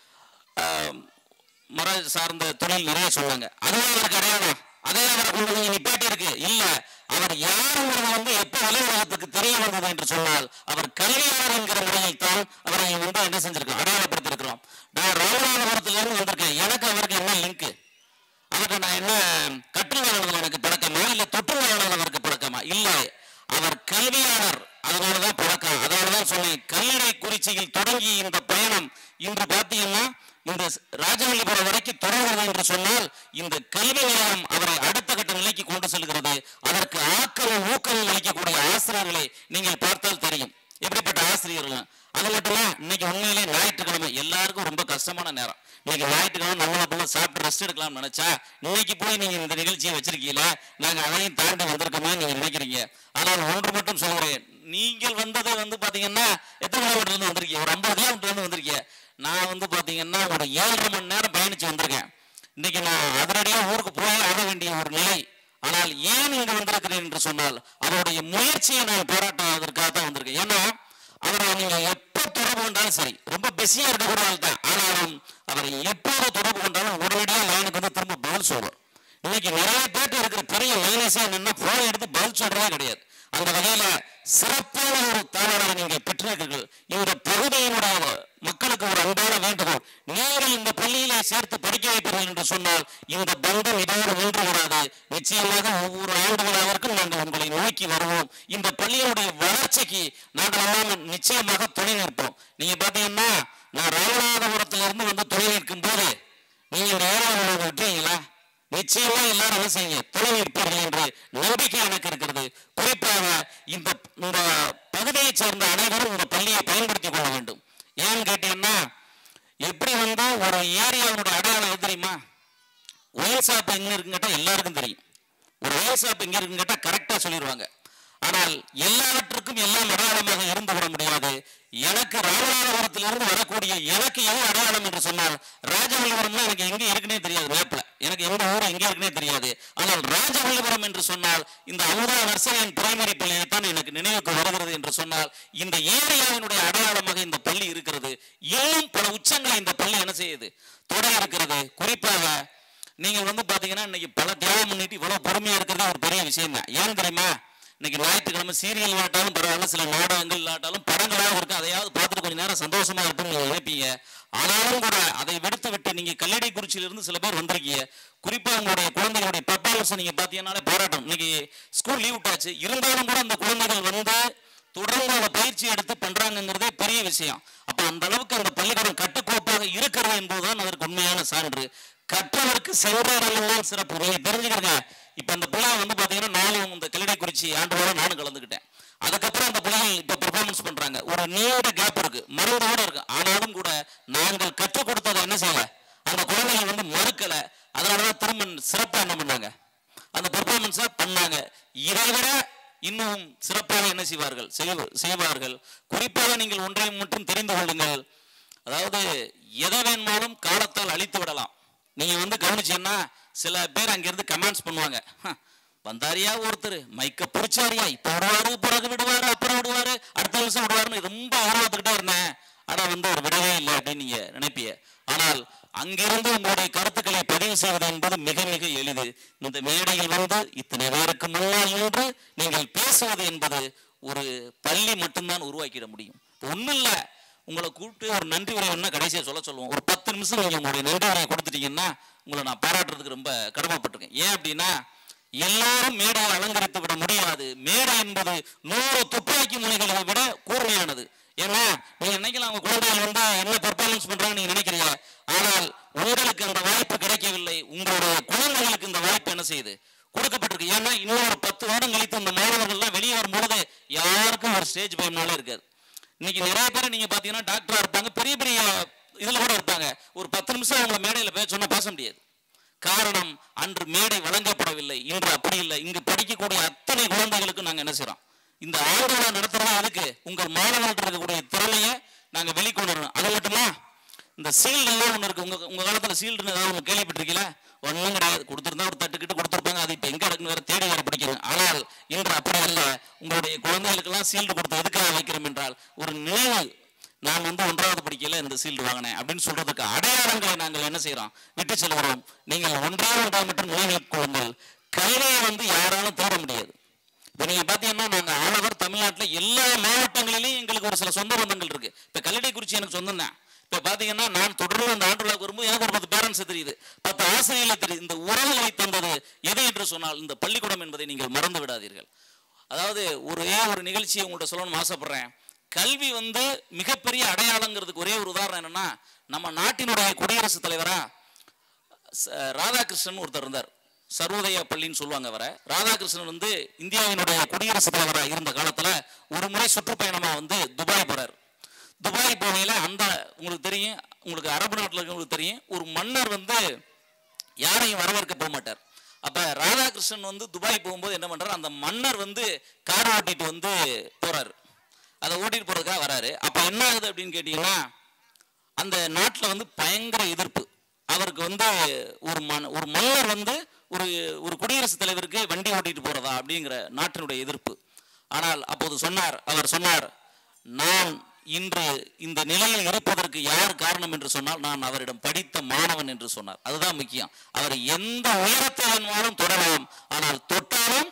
ஆஹ், மர சார்ந்த தொழில் நிறைய சொன்னாங்க அதுவும் அவருக்கு அடையாளம் அதே அவர் உங்களுக்கு நிப்பாட்டி இருக்கு இல்ல அவர் யாருங்கிறது வந்து எப்ப உலகத்துக்கு தெரிய வந்தது என்று சொன்னால் அவர் கல்வியாளர் என்கிற முறையில் தான் அவரை வந்து என்ன செஞ்சிருக்கோம் அடையாளப்படுத்திருக்கிறோம் நான் ராமநாதபுரத்துல இருந்து வந்திருக்கேன் எனக்கு அவருக்கு என்ன லிங்க் அவருக்கு நான் என்ன கட்டுரை எழுதுல எனக்கு பழக்கமா இல்ல தொற்றுநோய் எழுதுல அவருக்கு பழக்கமா இல்ல அவர் கல்வியாளர் அதனாலதான் பழக்கம் அதனாலதான் சொன்னேன் கல்லறை குறிச்சியில் தொடங்கி இந்த பயணம் இன்று பார்த்தீங்கன்னா இந்த ராஜவல்லிபுரம் வரைக்கும் தொடர்கிறது என்று சொன்னால் இந்த கல்வி நிலையம் அவரை அடுத்த கட்ட நிலைக்கு கொண்டு செல்கிறது அதற்கு ஆக்கமும் ஊக்கமும் அளிக்கக்கூடிய ஆசிரியர்களை நீங்கள் பார்த்தால் தெரியும் எப்படிப்பட்ட ஆசிரியர்கள் அது மட்டும் இல்ல இன்னைக்கு உண்மையிலே ஞாயிற்றுக்கிழமை எல்லாருக்கும் ரொம்ப கஷ்டமான நேரம் இன்னைக்கு ஞாயிற்றுக்கிழமை நம்மள போல சாப்பிட்டு ரெஸ்ட் எடுக்கலாம்னு நினைச்சா இன்னைக்கு போய் நீங்க இந்த நிகழ்ச்சியை வச்சிருக்கீங்களா நாங்க அதையும் தாண்டி வந்திருக்கோமா நீங்க நினைக்கிறீங்க ஆனால் ஒன்று மட்டும் சொல்கிறேன் நீங்கள் வந்தது வந்து பாத்தீங்கன்னா எத்தனை கிலோமீட்டர்ல இருந்து வந்திருக்கீங்க ஒரு ஐம்பது கிலோமீட்டர்ல இருந்து வந்திருக்கீங்க நான் வந்து பாத்தீங்கன்னா ஒரு ஏழரை மணி நேரம் பயணிச்சு வந்திருக்கேன் இன்னைக்கு நான் அதிரடியா ஊருக்கு போய் ஆக வேண்டிய ஒரு நிலை ஆனால் ஏன் இங்கு வந்திருக்கிறேன் என்று சொன்னால் அவருடைய முயற்சியை நான் பாராட்டுவதற்காக தான் வந்திருக்கேன் ஏன்னா அவரை நீங்க எப்போ தொடர்பு கொண்டாலும் சரி ரொம்ப பிஸியா இருக்கக்கூடிய ஆள் தான் ஆனாலும் அவரை எப்போது தொடர்பு கொண்டாலும் உடனடியாக லைனுக்கு வந்து திரும்ப பதில் சொல்வார் இன்னைக்கு நிறைய பேர்ட்டு இருக்கிற பெரிய மைனஸா என்னன்னா போன் எடுத்து பதில் சொல்றதே கிடையாது அந்த வகையில சிறப்பான ஒரு தாளரை நீங்க பெற்றிருக்கிறீர்கள் இந்த பகுதியினுடைய மக்களுக்கு ஒரு அன்பான வேண்டுகோள் நீங்கள் இந்த பள்ளியிலே சேர்த்து படிக்க வைப்பீர்கள் என்று சொன்னால் இந்த பந்தம் இதோடு நின்று விடாது நிச்சயமாக ஒவ்வொரு ஆண்டு விழாவிற்கும் நாங்கள் உங்களை நோக்கி வருவோம் இந்த பள்ளியினுடைய வளர்ச்சிக்கு நாங்கள் எல்லாம் நிச்சயமாக துணை நிற்போம் நீங்க பாத்தீங்கன்னா நான் ராமநாதபுரத்திலிருந்து வந்து துணை நிற்கும் போது நீங்க இந்த ஏரியாவில் விட்டுறீங்களா நிச்சயமா எல்லாரும் என்ன செய்யுங்க துணை நிற்பீர்கள் என்று நம்பிக்கை எனக்கு இருக்கிறது குறிப்பாக இந்த இந்த பகுதியை சேர்ந்த அனைவரும் இந்த பள்ளியை பயன்படுத்திக் கொள்ள வேண்டும் ஏன்னு கேட்டீங்கன்னா எப்படி வந்து ஒரு ஏரியாவோட அடையாளம் எது தெரியுமா ஒயின் ஷாப் எங்க இருக்குன்னு கேட்டா எல்லாருக்கும் தெரியும் ஒரு ஒயின் ஷாப் எங்க இருக்குன்னு கேட்டா கரெக்டா சொல்லிடுவாங்க ஆனால் எல்லாவற்றுக்கும் எல்லாம் அடையாளமாக இருந்து விட முடியாது எனக்கு ராமநாதபுரத்திலிருந்து வரக்கூடிய எனக்கு எது அடையாளம் என்று சொன்னால் ராஜவல்லபுரம்னா எனக்கு எங்க இருக்குன்னே தெரியாது மேப்ல எனக்கு எந்த ஊர் எங்க இருக்குன்னே தெரியாது ஆனால் ராஜவல்லபுரம் என்று சொன்னால் இந்த அமுதா நர்சரியன் பிரைமரி பள்ளியை தான் எனக்கு நினைவுக்கு வருகிறது என்று சொன்னால் இந்த ஏரியாவினுடைய அடையாளமாக இந்த பள்ளி இருக்கிறது இன்னும் பல உச்சங்களை இந்த பள்ளி என்ன செய்யுது தொட இருக்கிறது குறிப்பாக நீங்க வந்து பாத்தீங்கன்னா இன்னைக்கு பல தியாகம் முன்னிட்டு இவ்வளவு பொறுமையா இருக்கிறது ஒரு பெரிய விஷயம் தான் ஏன் தெரியுமா இன்னைக்கு ஞாயிற்றுக்கிழமை சீரியல் இல்லாட்டாலும் பரவாயில்ல சில நாடகங்கள் இல்லாட்டாலும் படங்களாக இருக்கு அதையாவது பார்த்துட்டு கொஞ்ச நேரம் சந்தோஷமா இருப்போம் நீங்க நினைப்பீங்க ஆனாலும் கூட அதை விடுத்து விட்டு நீங்க கல்லடி குறிச்சியிலிருந்து சில பேர் வந்திருக்கீங்க குறிப்பா உங்களுடைய குழந்தைகளுடைய பர்ஃபார்மன்ஸ் நீங்க பாத்தீங்கன்னாலே போராட்டம் இன்னைக்கு ஸ்கூல் லீவ் விட்டாச்சு இருந்தாலும் கூட அந்த குழந்தைகள் வந்து தொடர்ந்து அந்த பயிற்சி எடுத்து பண்றாங்கிறதே பெரிய விஷயம் அப்ப அந்த அளவுக்கு அந்த பள்ளிக்கூடம் கட்டுக்கோப்பாக இருக்கிறது என்பதுதான் அதற்கு உண்மையான சான்று கற்றவருக்கு சென்றவர்கள் சிறப்பு நீங்க தெரிஞ்சுக்கிறீங்க இப்ப அந்த பிள்ளை வந்து பாத்தீங்கன்னா நானும் இந்த கிளடை குறிச்சி ஆண்டு வாரம் நானும் கலந்துக்கிட்டேன் அதுக்கப்புறம் அந்த பிள்ளைகள் இப்ப பெர்ஃபார்மன்ஸ் பண்றாங்க ஒரு நீண்ட கேப் இருக்கு மருந்தோட இருக்கு ஆனாலும் கூட நாங்கள் கற்றுக் கொடுத்ததை என்ன செய்யல அந்த குழந்தைகள் வந்து மறுக்கல அதனாலதான் திரும்ப சிறப்பா என்ன பண்ணாங்க அந்த பெர்ஃபார்மன்ஸை பண்ணாங்க இதை விட இன்னும் சிறப்பாக என்ன செய்வார்கள் செய்வ- செய்வார்கள் குறிப்பாக நீங்கள் ஒன்றை மட்டும் தெரிந்து கொள்ளுங்கள் அதாவது எதை வேணுமாலும் காலத்தால் அழித்து விடலாம் நீங்க வந்து கவனிச்சீங்கன்னா சில பேர் அங்கிருந்து கமெண்ட்ஸ் பண்ணுவாங்க "ஹ, வந்தாரியா ஒருத்தர் மைக்க பிடிச்சாரியா இப்ப விடுவாரு பிறகு விடுவாரு அப்புறம் விடுவாரு அடுத்த நிமிஷம் விடுவாருன்னு ரொம்ப ஆர்வத்துக்கிட்டே இருந்தேன் ஆனா வந்து ஒரு விடவே இல்லை அப்படின்னு நீங்க நினைப்பீங்க ஆனால் அங்கிருந்து உங்களுடைய கருத்துக்களை பதிவு செய்வது என்பது மிக மிக எளிது இந்த மேடையில் வந்து இத்தனை பேருக்கு முன்னால் நின்று நீங்கள் பேசுவது என்பது ஒரு பள்ளி மட்டும்தான் உருவாக்கிட முடியும் ஒண்ணும் இல்ல உங்களை கூப்பிட்டு ஒரு நன்றி உரை என்ன கடைசியா சொல்ல சொல்லுவோம் ஒரு பத்து நிமிஷம் நீங்க உங்களுடைய நன்றி உரையை கொடுத்துட்டீங்கன்னா உங்களை நான் பாராட்டுறதுக்கு ரொம்ப கடமைப்பட்டிருக்கேன் ஏன் அப்படின்னா எல்லாரும் மேடையை அலங்கரித்து விட முடியாது மேடை என்பது நூறு துப்பாக்கி முனைகளை விட கூர்மையானது ஏன்னா நீங்க நினைக்கலாம் உங்க குழந்தைகள் வந்து என்ன பெர்ஃபார்மன்ஸ் பண்றாங்க நீங்க நினைக்கிறீங்க ஆனால் உங்களுக்கு அந்த வாய்ப்பு கிடைக்கவில்லை உங்களுடைய குழந்தைகளுக்கு இந்த வாய்ப்பு என்ன செய்யுது கொடுக்கப்பட்டிருக்கு ஏன்னா இன்னும் ஒரு பத்து வருடம் கழித்து இந்த மாணவர்கள்லாம் வெளியே வரும்பொழுது யாருக்கும் ஒரு ஸ்டேஜ் பயம்னாலே இருக்காது இன்னைக்கு நிறைய பேர் நீங்க பாத்தீங்கன்னா டாக்டரா இருப்பாங்க பெரிய பெரிய இதுல கூட இருப்பாங்க ஒரு பத்து நிமிஷம் அவங்கள மேடையில பேச சொன்னா பேச முடியாது காரணம் அன்று மேடை வழங்கப்படவில்லை இன்று அப்படி இல்லை இங்கு படிக்கக்கூடிய அத்தனை குழந்தைகளுக்கும் நாங்க என்ன செய்றோம் இந்த ஆண்டு விழா நடத்துறதா எதுக்கு உங்கள் மாணவர்கள் இருக்கக்கூடிய திறமையை நாங்க வெளிக்கொண்டு வரணும் அது மட்டுமா இந்த சீல்டு எல்லாம் ஒன்று இருக்கு உங்க உங்க காலத்துல சீல்டுன்னு ஏதாவது ஒன்று கேள்விப்பட்டிருக்கீங்களா ஒன்றும் கிடையாது கொடுத்துருந்தா ஒரு தட்டுக்கிட்டு கொடுத்துருப்பாங்க அது இப்போ எங்க இருக்குன்னு வேற தேடி வேற பிடிக்கணும் ஆனால் இன்று அப்படி அல்ல உங்களுடைய குழந்தைகளுக்கெல்லாம் சீல்டு கொடுத்து எதுக்காக வைக்கிறோம் என்றால் ஒரு நினைவு நான் வந்து ஒன்றாவது படிக்கல இந்த சீல்டு வாங்கினேன் அப்படின்னு சொல்றதுக்கு அடையாளங்களை நாங்கள் என்ன செய்றோம் விட்டு செல்கிறோம் நீங்கள் ஒன்றாவது ஒன்றாவது மட்டும் நினைவில் கொள்ளுங்கள் கல்வியை வந்து யாராலும் தேட முடியாது இப்போ நீங்க பாத்தீங்கன்னா நாங்க ஆனவர் தமிழ்நாட்டுல எல்லா மாவட்டங்களிலும் எங்களுக்கு ஒரு சில சொந்த பந்தங்கள் இருக்கு இப்ப கல்லடை குறிச்சி எனக்கு சொந்தம் தான் இப்ப பாத்தீங்கன்னா நான் தொடர்ந்து அந்த ஆண்டுலாக்கு வரும்போது எனக்கு ஒரு பத்து பேரண்ட்ஸ் தெரியுது பத்து ஆசிரியர்களை தெரியுது இந்த உறவுகளை தந்தது எது என்று சொன்னால் இந்த பள்ளிக்கூடம் என்பதை நீங்கள் மறந்து விடாதீர்கள் அதாவது ஒரே ஒரு நிகழ்ச்சியை உங்கள்கிட்ட சொல்லணும்னு ஆசைப்படுறேன் கல்வி வந்து மிகப்பெரிய அடையாளங்கிறதுக்கு ஒரே ஒரு உதாரணம் என்னன்னா நம்ம நாட்டினுடைய குடியரசுத் தலைவரா ச- ராதாகிருஷ்ணன் ஒருத்தர் இருந்தார் சர்வோதய பள்ளின்னு சொல்லுவாங்க அவரை ராதாகிருஷ்ணன் வந்து இந்தியாவினுடைய குடியரசுத் தலைவராக இருந்த காலத்துல ஒரு முறை சுற்றுப்பயணமா வந்து துபாய் போறார் துபாய் போகையில அந்த உங்களுக்கு தெரியும் உங்களுக்கு அரபு நாட்டில் இருக்கவங்களுக்கு தெரியும் ஒரு மன்னர் வந்து யாரையும் வரவேற்க போக மாட்டார் அப்ப ராதாகிருஷ்ணன் வந்து துபாய் போகும்போது என்ன பண்றாரு அந்த மன்னர் வந்து கார் ஓட்டிட்டு வந்து போறாரு அதை ஓட்டிட்டு போறதுக்காக வராரு அப்ப என்ன ஆகுது அப்படின்னு கேட்டீங்கன்னா அந்த நாட்டில் வந்து பயங்கர எதிர்ப்பு அவருக்கு வந்து ஒரு மன் ஒரு மன்னர் வந்து ஒரு ஒரு குடியரசுத் தலைவருக்கு வண்டி ஓட்டிட்டு போறதா அப்படிங்கிற நாட்டினுடைய எதிர்ப்பு ஆனால் அப்போது சொன்னார் அவர் சொன்னார் நான் இன்று இந்த நிலையில் இருப்பதற்கு யார் காரணம் என்று சொன்னால் நான் அவரிடம் படித்த மாணவன் என்று சொன்னார் அதுதான் முக்கியம் அவர் எந்த உயரத்தை வேணுமானாலும் தொடரலாம் ஆனால் தொட்டாலும்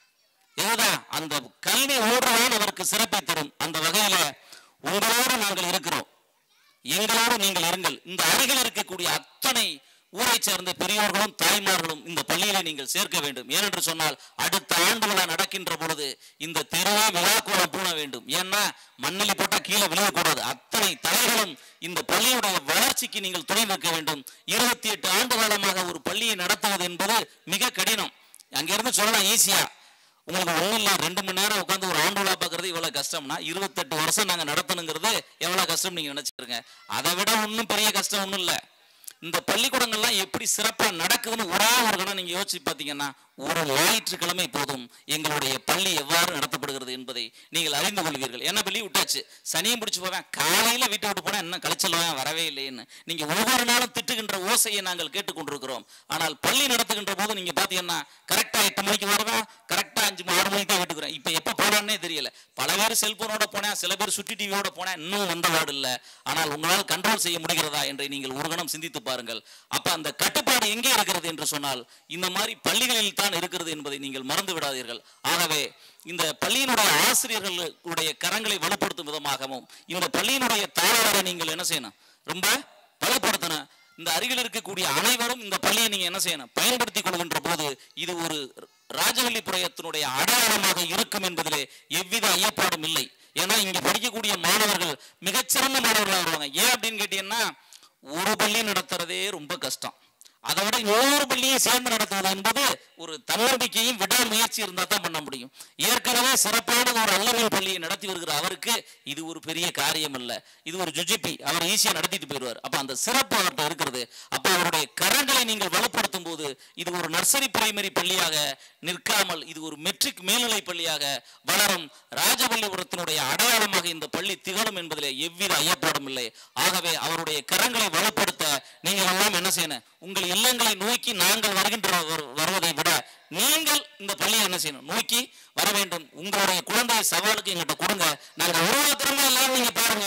இதுதான் அந்த கல்வி ஓடுறதான் அவருக்கு சிறப்பை தரும் அந்த வகையில உங்களோடு நாங்கள் இருக்கிறோம் எங்களோடு நீங்கள் இருங்கள் இந்த அருகில் இருக்கக்கூடிய அத்தனை ஊரை சேர்ந்த பெரியோர்களும் தாய்மார்களும் இந்த பள்ளியிலே நீங்கள் சேர்க்க வேண்டும் ஏனென்று சொன்னால் அடுத்த ஆண்டு விழா நடக்கின்ற பொழுது இந்த தெருவே விழாக்கோலம் பூண வேண்டும் ஏன்னா மண்ணில் போட்டா கீழே விழுகக்கூடாது அத்தனை தலைகளும் இந்த பள்ளியுடைய வளர்ச்சிக்கு நீங்கள் துணை நிற்க வேண்டும் இருபத்தி எட்டு ஆண்டு காலமாக ஒரு பள்ளியை நடத்துவது என்பது மிக கடினம் அங்கிருந்து சொல்லலாம் ஈஸியா உங்களுக்கு ஒன்றும் இல்லை ரெண்டு மணி நேரம் உட்காந்து ஒரு ஆண்டு விழா பார்க்கறது இவ்வளோ கஷ்டம்னா இருபத்தெட்டு வருஷம் நாங்கள் நடத்தணுங்கிறது எவ்வளோ கஷ்டம் நீங்கள் நினச்சிருங்க அதை விட ஒன்றும் பெரிய கஷ்டம் ஒன்றும் இல்லை இந்த பள்ளிக்கூடங்கள்லாம் எப்படி சிறப்பாக நடக்குதுன்னு ஒரே ஒரு கணம் நீங்கள் யோசிச்சு பார்த்தீங்கன்னா ஒரு ஞாயிற்றுக்கிழமை போதும் எங்களுடைய பள்ளி எவ்வாறு நடத்தப்படுகிறது என்பதை நீங்கள் அறிந்து கொள்வீர்கள் என்ன பள்ளி விட்டாச்சு சனியும் பிடிச்சு போவேன் காலையில் வீட்டை விட்டு போனால் என்ன கழிச்சல்வேன் வரவே இல்லைன்னு நீங்கள் ஒவ்வொரு நாளும் திட்டுகின்ற ஓசையை நாங்கள் கேட்டுக்கொண்டிருக்கிறோம் ஆனால் பள்ளி நடத்துகின்ற போது நீங்கள் பார்த்தீங்கன்னா கரெக்டாக எட்டு மணிக்கு வருவேன் கரெக்டாக அஞ்சு ஆறு மணிக்கு தான் வீட்டுக்குறேன் இப்போ எப்போ போறான்னே தெரியல பல பேர் செல்போனோட போனேன் சில பேர் சுட்டி டிவியோட போனேன் இன்னும் வந்த வார்டு இல்லை ஆனால் உங்களால் கண்ட்ரோல் செய்ய முடிகிறதா என்று நீங்கள் ஒரு கணம் சிந்தித்து பாருங்கள் அப்ப அந்த கட்டுப்பாடு எங்கே இருக்கிறது என்று சொன்னால் இந்த மாதிரி பள்ளிகளில் தான் இருக்கிறது என்பதை நீங்கள் மறந்து விடாதீர்கள் ஆகவே இந்த பள்ளியினுடைய ஆசிரியர்களுடைய கரங்களை வலுப்படுத்தும் விதமாகவும் இந்த பள்ளியினுடைய தாழ்வாரை நீங்கள் என்ன செய்யணும் ரொம்ப பலப்படுத்தணும் இந்த அருகில் இருக்கக்கூடிய அனைவரும் இந்த பள்ளியை நீங்க என்ன செய்யணும் பயன்படுத்திக் கொள்கின்ற போது இது ஒரு ராஜவல்லிபுரத்தினுடைய அடையாளமாக இருக்கும் என்பதிலே எவ்வித ஐயப்பாடும் இல்லை ஏன்னா இங்க படிக்கக்கூடிய மாணவர்கள் மிகச்சிறந்த மாணவர்களாக வருவாங்க ஏன் அப்படின்னு கேட்டீங்கன்னா ஒரு பள்ளி நடத்துறதே ரொம்ப கஷ்டம் அதை விட இன்னொரு பள்ளியை சேர்ந்து நடத்துவது என்பது ஒரு தன்னம்பிக்கையும் விடாமுயற்சி இருந்தால் தான் பண்ண முடியும் ஏற்கனவே சிறப்பான ஒரு அல்லமின் பள்ளியை நடத்தி வருகிற அவருக்கு இது ஒரு பெரிய காரியம் அல்ல இது ஒரு ஜுஜிபி அவர் ஈஸியாக நடத்திட்டு போயிடுவார் அப்போ அந்த சிறப்பு அவர்கிட்ட இருக்கிறது அப்போ அவருடைய கரங்களை நீங்கள் வலுப்படுத்தும் போது இது ஒரு நர்சரி பிரைமரி பள்ளியாக நிற்காமல் இது ஒரு மெட்ரிக் மேல்நிலை பள்ளியாக வளரும் ராஜபள்ளிபுரத்தினுடைய அடையாளமாக இந்த பள்ளி திகழும் என்பதிலே எவ்வித ஐயப்பாடும் இல்லை ஆகவே அவருடைய கரங்களை வலுப்படுத்த நீங்கள் எல்லாம் என்ன செய்யணும் உங்கள் இல்லங்களை நோக்கி நாங்கள் வருகின்ற வரு- வருவதை விட நீங்கள் இந்த பள்ளியை என்ன செய்யணும் நோக்கி வர வேண்டும் உங்களுடைய குழந்தை சவாலுக்கு எங்கிட்ட கொடுங்க நாங்க உருவாக்குறோமா இல்லைன்னு நீங்க பாருங்க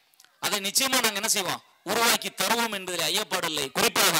அதை நிச்சயமா நாங்க என்ன செய்வோம் உருவாக்கி தருவோம் என்பதில் ஐயப்பாடு இல்லை குறிப்பாக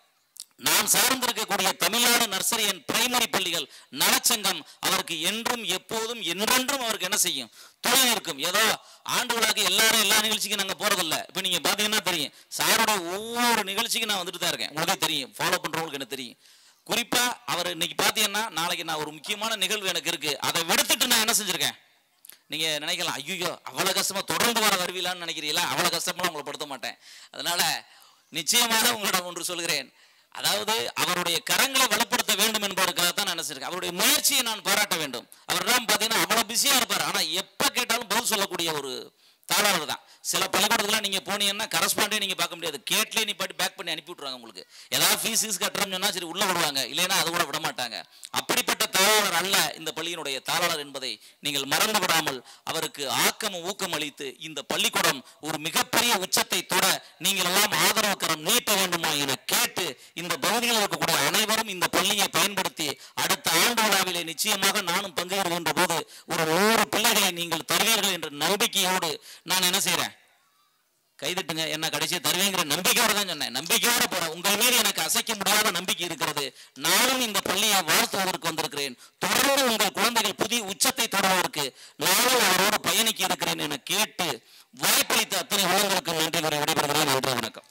நாம் சார்ந்திருக்கக்கூடிய தமிழ்நாடு நர்சரி அண்ட் பிரைமரி பள்ளிகள் நலச்சங்கம் அவருக்கு என்றும் எப்போதும் என்றென்றும் அவருக்கு என்ன செய்யும் துணை இருக்கும் ஏதோ ஆண்டு விழாக்கு எல்லாரும் எல்லா நிகழ்ச்சிக்கும் நாங்க போறதில்ல இப்ப நீங்க பாத்தீங்கன்னா தெரியும் சாரோட ஒவ்வொரு நிகழ்ச்சிக்கும் நான் வந்துட்டு தான் இருக்கேன் உங்களுக்கே தெரியும் ஃபாலோ பண்றவங்களுக்கு எனக்கு தெரியும் குறிப்பா அவர் இன்னைக்கு பாத்தீங்கன்னா நாளைக்கு நான் ஒரு முக்கியமான நிகழ்வு எனக்கு இருக்கு அதை விடுத்துட்டு நான் என்ன செஞ்சிருக்கேன் நீங்க நினைக்கலாம் ஐயோ அவ்வளவு கஷ்டமா தொடர்ந்து வர வருவீங்களான்னு நினைக்கிறீங்களா அவ்வளவு கஷ்டமா உங்களை படுத்த மாட்டேன் அதனால நிச்சயமாக உங்களிடம் ஒன்று சொல்கிறேன் அதாவது அவருடைய கரங்களை வலுப்படுத்த வேண்டும் என்பதற்காக தான் நான் நினைச்சிருக்கேன் அவருடைய முயற்சியை நான் பாராட்ட வேண்டும் அவர்தான் பார்த்தீங்கன்னா அவ்வளவு பிஸியா இருப்பார் ஆனா எப்ப கேட்டாலும் பதில் சொல்லக்கூடிய ஒரு தாராளர் தான் சில பள்ளிக்கூடத்துலாம் நீங்க போனீங்கன்னா கரஸ்பாண்டே நீங்க பார்க்க முடியாது கேட்லேயே நீ பாட்டு பேக் பண்ணி அனுப்பி விட்டுருவாங்க உங்களுக்கு ஏதாவது ஃபீஸ் ஃபீஸ் கட்டுறோம்னு சொன்னா சரி உள்ள விடுவாங்க இல்லைன்னா அது கூட விட மாட்டாங்க அப்படிப்பட்ட தாராளர் அல்ல இந்த பள்ளியினுடைய தாராளர் என்பதை நீங்கள் மறந்து விடாமல் அவருக்கு ஆக்கமும் ஊக்கம் அளித்து இந்த பள்ளிக்கூடம் ஒரு மிகப்பெரிய உச்சத்தை தொட நீங்கள் எல்லாம் ஆதரவு கரம் நீட்ட வேண்டுமா என கேட்டு இந்த பகுதியில் இருக்கக்கூடிய அனைவரும் இந்த பள்ளியை பயன்படுத்தி அடுத்த ஆண்டு விழாவிலே நிச்சயமாக நானும் பங்கு பெறுகின்ற போது ஒரு நூறு பிள்ளைகளை நீங்கள் தருவீர்கள் என்ற நம்பிக்கையோடு நான் என்ன செய்றேன் கைதட்டுங்க என்ன கடைசியா தருவீங்கிற நம்பிக்கையோட தான் சொன்னேன் நம்பிக்கையோட போறேன் உங்கள் மீது எனக்கு அசைக்க முடியாத நம்பிக்கை இருக்கிறது நானும் இந்த பள்ளியை வாழ்த்துவதற்கு வந்திருக்கிறேன் தொடர்ந்து உங்கள் குழந்தைகள் புதிய உச்சத்தை தொடர்வதற்கு நானும் அவரோடு பயணிக்க இருக்கிறேன் என கேட்டு வாய்ப்பளித்த அத்தனை உள்ளங்களுக்கு நன்றி கூறி விடைபெறுகிறேன் நன்றி வணக்கம்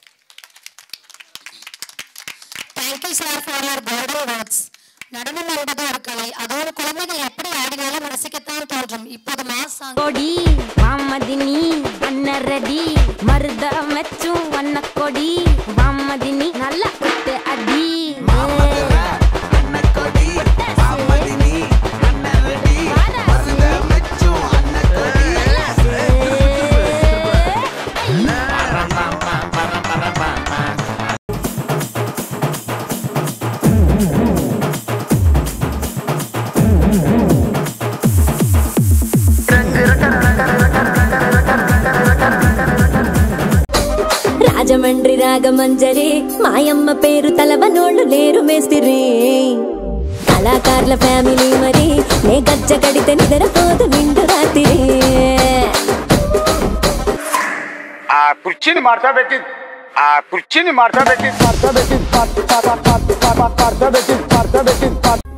thank you sir for your golden words நடனம் என்பது ஒரு கலை அதோடு குழந்தைகள் எப்படி ஆடினாலும் ரசிக்கத்தான் தோன்றும் இப்போது மாசாங்க கொடி வாமதினி அன்னரடி மருத மெச்சும் வண்ண கொடி வாமதினி நல்ல குத்து அடி రాజమండ్రి రాగమంజరి మాయమ్మ పేరు తలవనోళ్ళు లేరు మేస్తిరి కళాకారుల ఫ్యామిలీ మరి నే గజ్జ కడితే నిద్రపోదు నిండు రాత్రి ಕುರ್ಚಿನ ಮಾಡ್ತಾ ಬೇಕಿದ್ ಆ ಕುರ್ಚಿನ ಮಾಡ್ತಾ ಬೇಕಿದ್ ಮಾಡ್ತಾ ಬೇಕಿದ್ ಮಾಡ್ತಾ ಬೇಕಿದ್ ಮಾಡ್ತಾ ಬೇಕಿದ್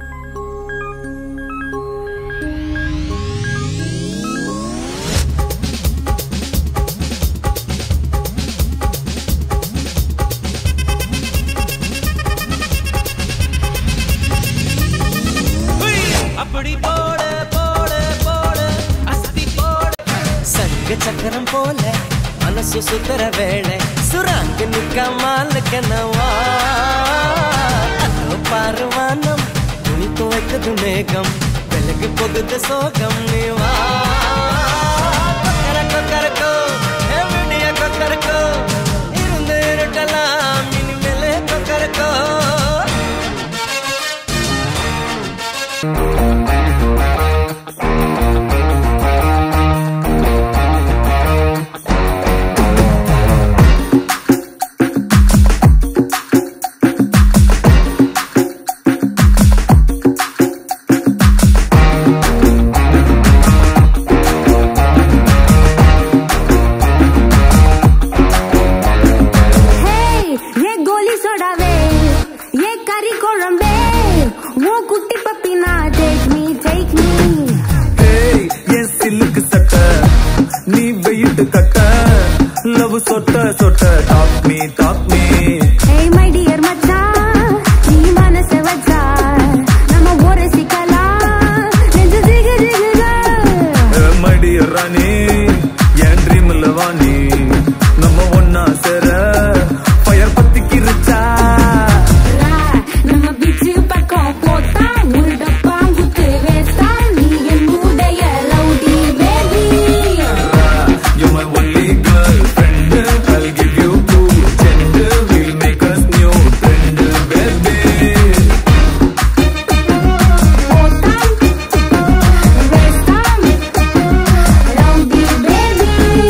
அப்படி போட போட போட அஸ்தி போட சங்க சக்கரம் போல மனசு சுத்தர வேளை சுராங்க நிக்காமல் கனவா அதோ பாருவானம் துணி துவைக்குது மேகம் விலகு போகுது சோகம் நீ வா கொக்கர கொக்கரக்கோ எவிடிய கொக்கரக்கோ இருந்து இருட்டலாம் இனிமேலே கொக்கரக்கோ ஹேய் ஏ கோலி சோடாவே ஏ கறி குழம்பே ஓ குட்டி பப்பினா டேக் மீ டேக் மீ ஏய் என் சில்லுக்கு சட்ட நீ வெயிட் கட்ட லவ் சொட்ட சொட்ட top me top me hey my dear மச்சான் நீ மனச வச்சா நம்ம ஒரு சிக்கலாம் நெஞ்சு ஜிகு ஜிகுதா மடி ராணி என் ட்ரீம்ல வாணி நம்ம ஒன்னா சேர ஃபயர் பத்திக்கு ரிச்சா நம்ம பீச்சு பக்கம் போட்டா ஒரு டப்பா குத்து வேஸ்டா நீ என் உடைய rowdy baby You my only girlfriend I'll give you two gender We'll make us new friend baby rowdy baby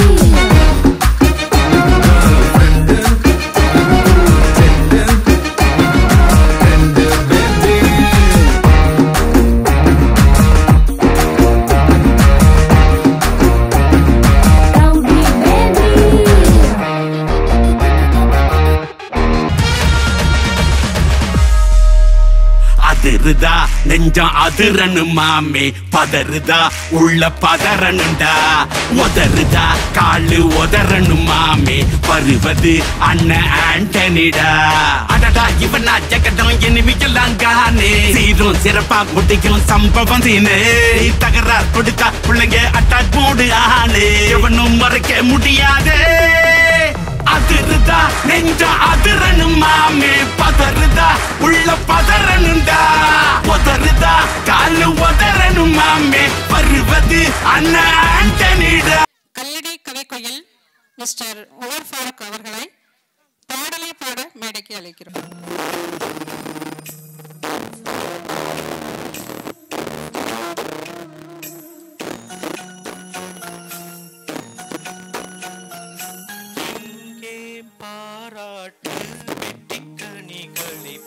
அதிருதா நெஞ்சம் அதிரனு மாமே பதறுதா உள்ள பதறனுண்டா உதறுதா காலு உதறனு மாமே வருவது அண்ணன் ஆண்டனிடா அடடா இவனா ஜெகதம் எனிமிக்கலாம் கானே சீரும் சிறப்பா முடிக்கும் சம்பவம் சீனே தகராறு கொடுத்தா பிள்ளைங்க அட்டாக் போடு ஆனே எவனும் மறைக்க முடியாதே அதிருதா நெஞ்ச அதிரனு மாமே பதறுதா உள்ள பதறனுண்டா உதறுதா காலு உதறனு மாமே வருவது அண்ணா ஆண்டனிடா கல்லடி கவிக்குயில் மிஸ்டர் உமர் ஃபாரூக் அவர்களை பாடலை பாட மேடைக்கு அழைக்கிறோம் பாராட்டு வெட்டிக்கனிகளை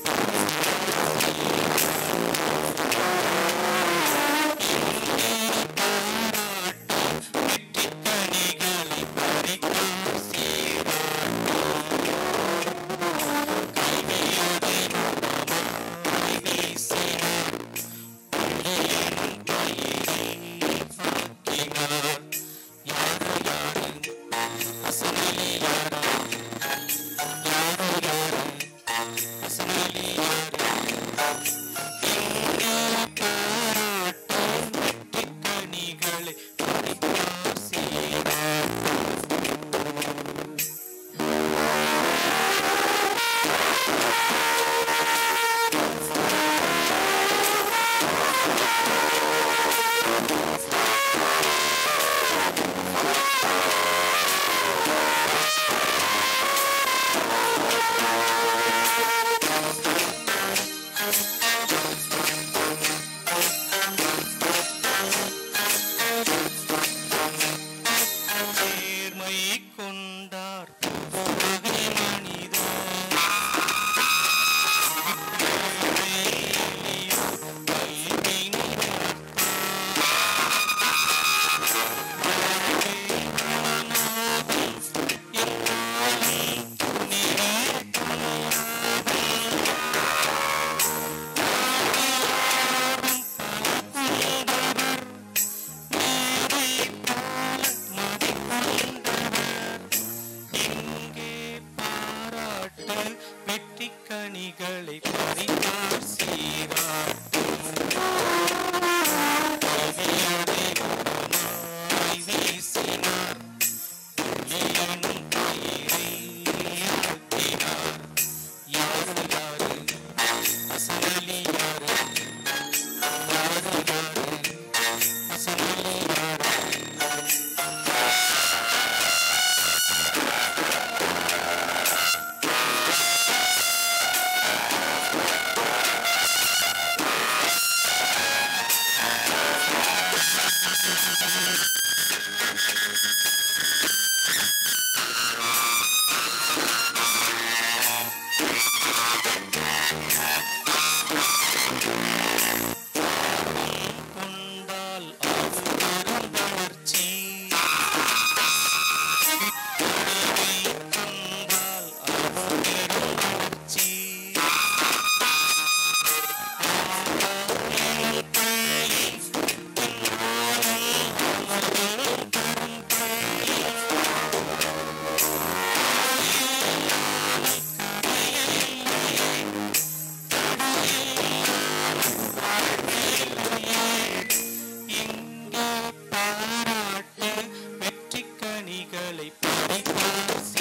நேர்மை கொண்டார் உலகை மனிதர் என் கனிகளை பறித்தார் சீராட்டும் கல்வியடை உரமாய் வீசினார் ஒளியனும் பயிரை ஆக்கினார் யாரு யாரு அசலி யாரு யாரு யாரு அசலி யாரு கொண்டால் அது பெரும் வளர்ச்சி அறிவை கொண்டால் அது பெரும் வளர்ச்சி இங்கே பாராட்டு வெற்றி கனிகளை பறித்தார்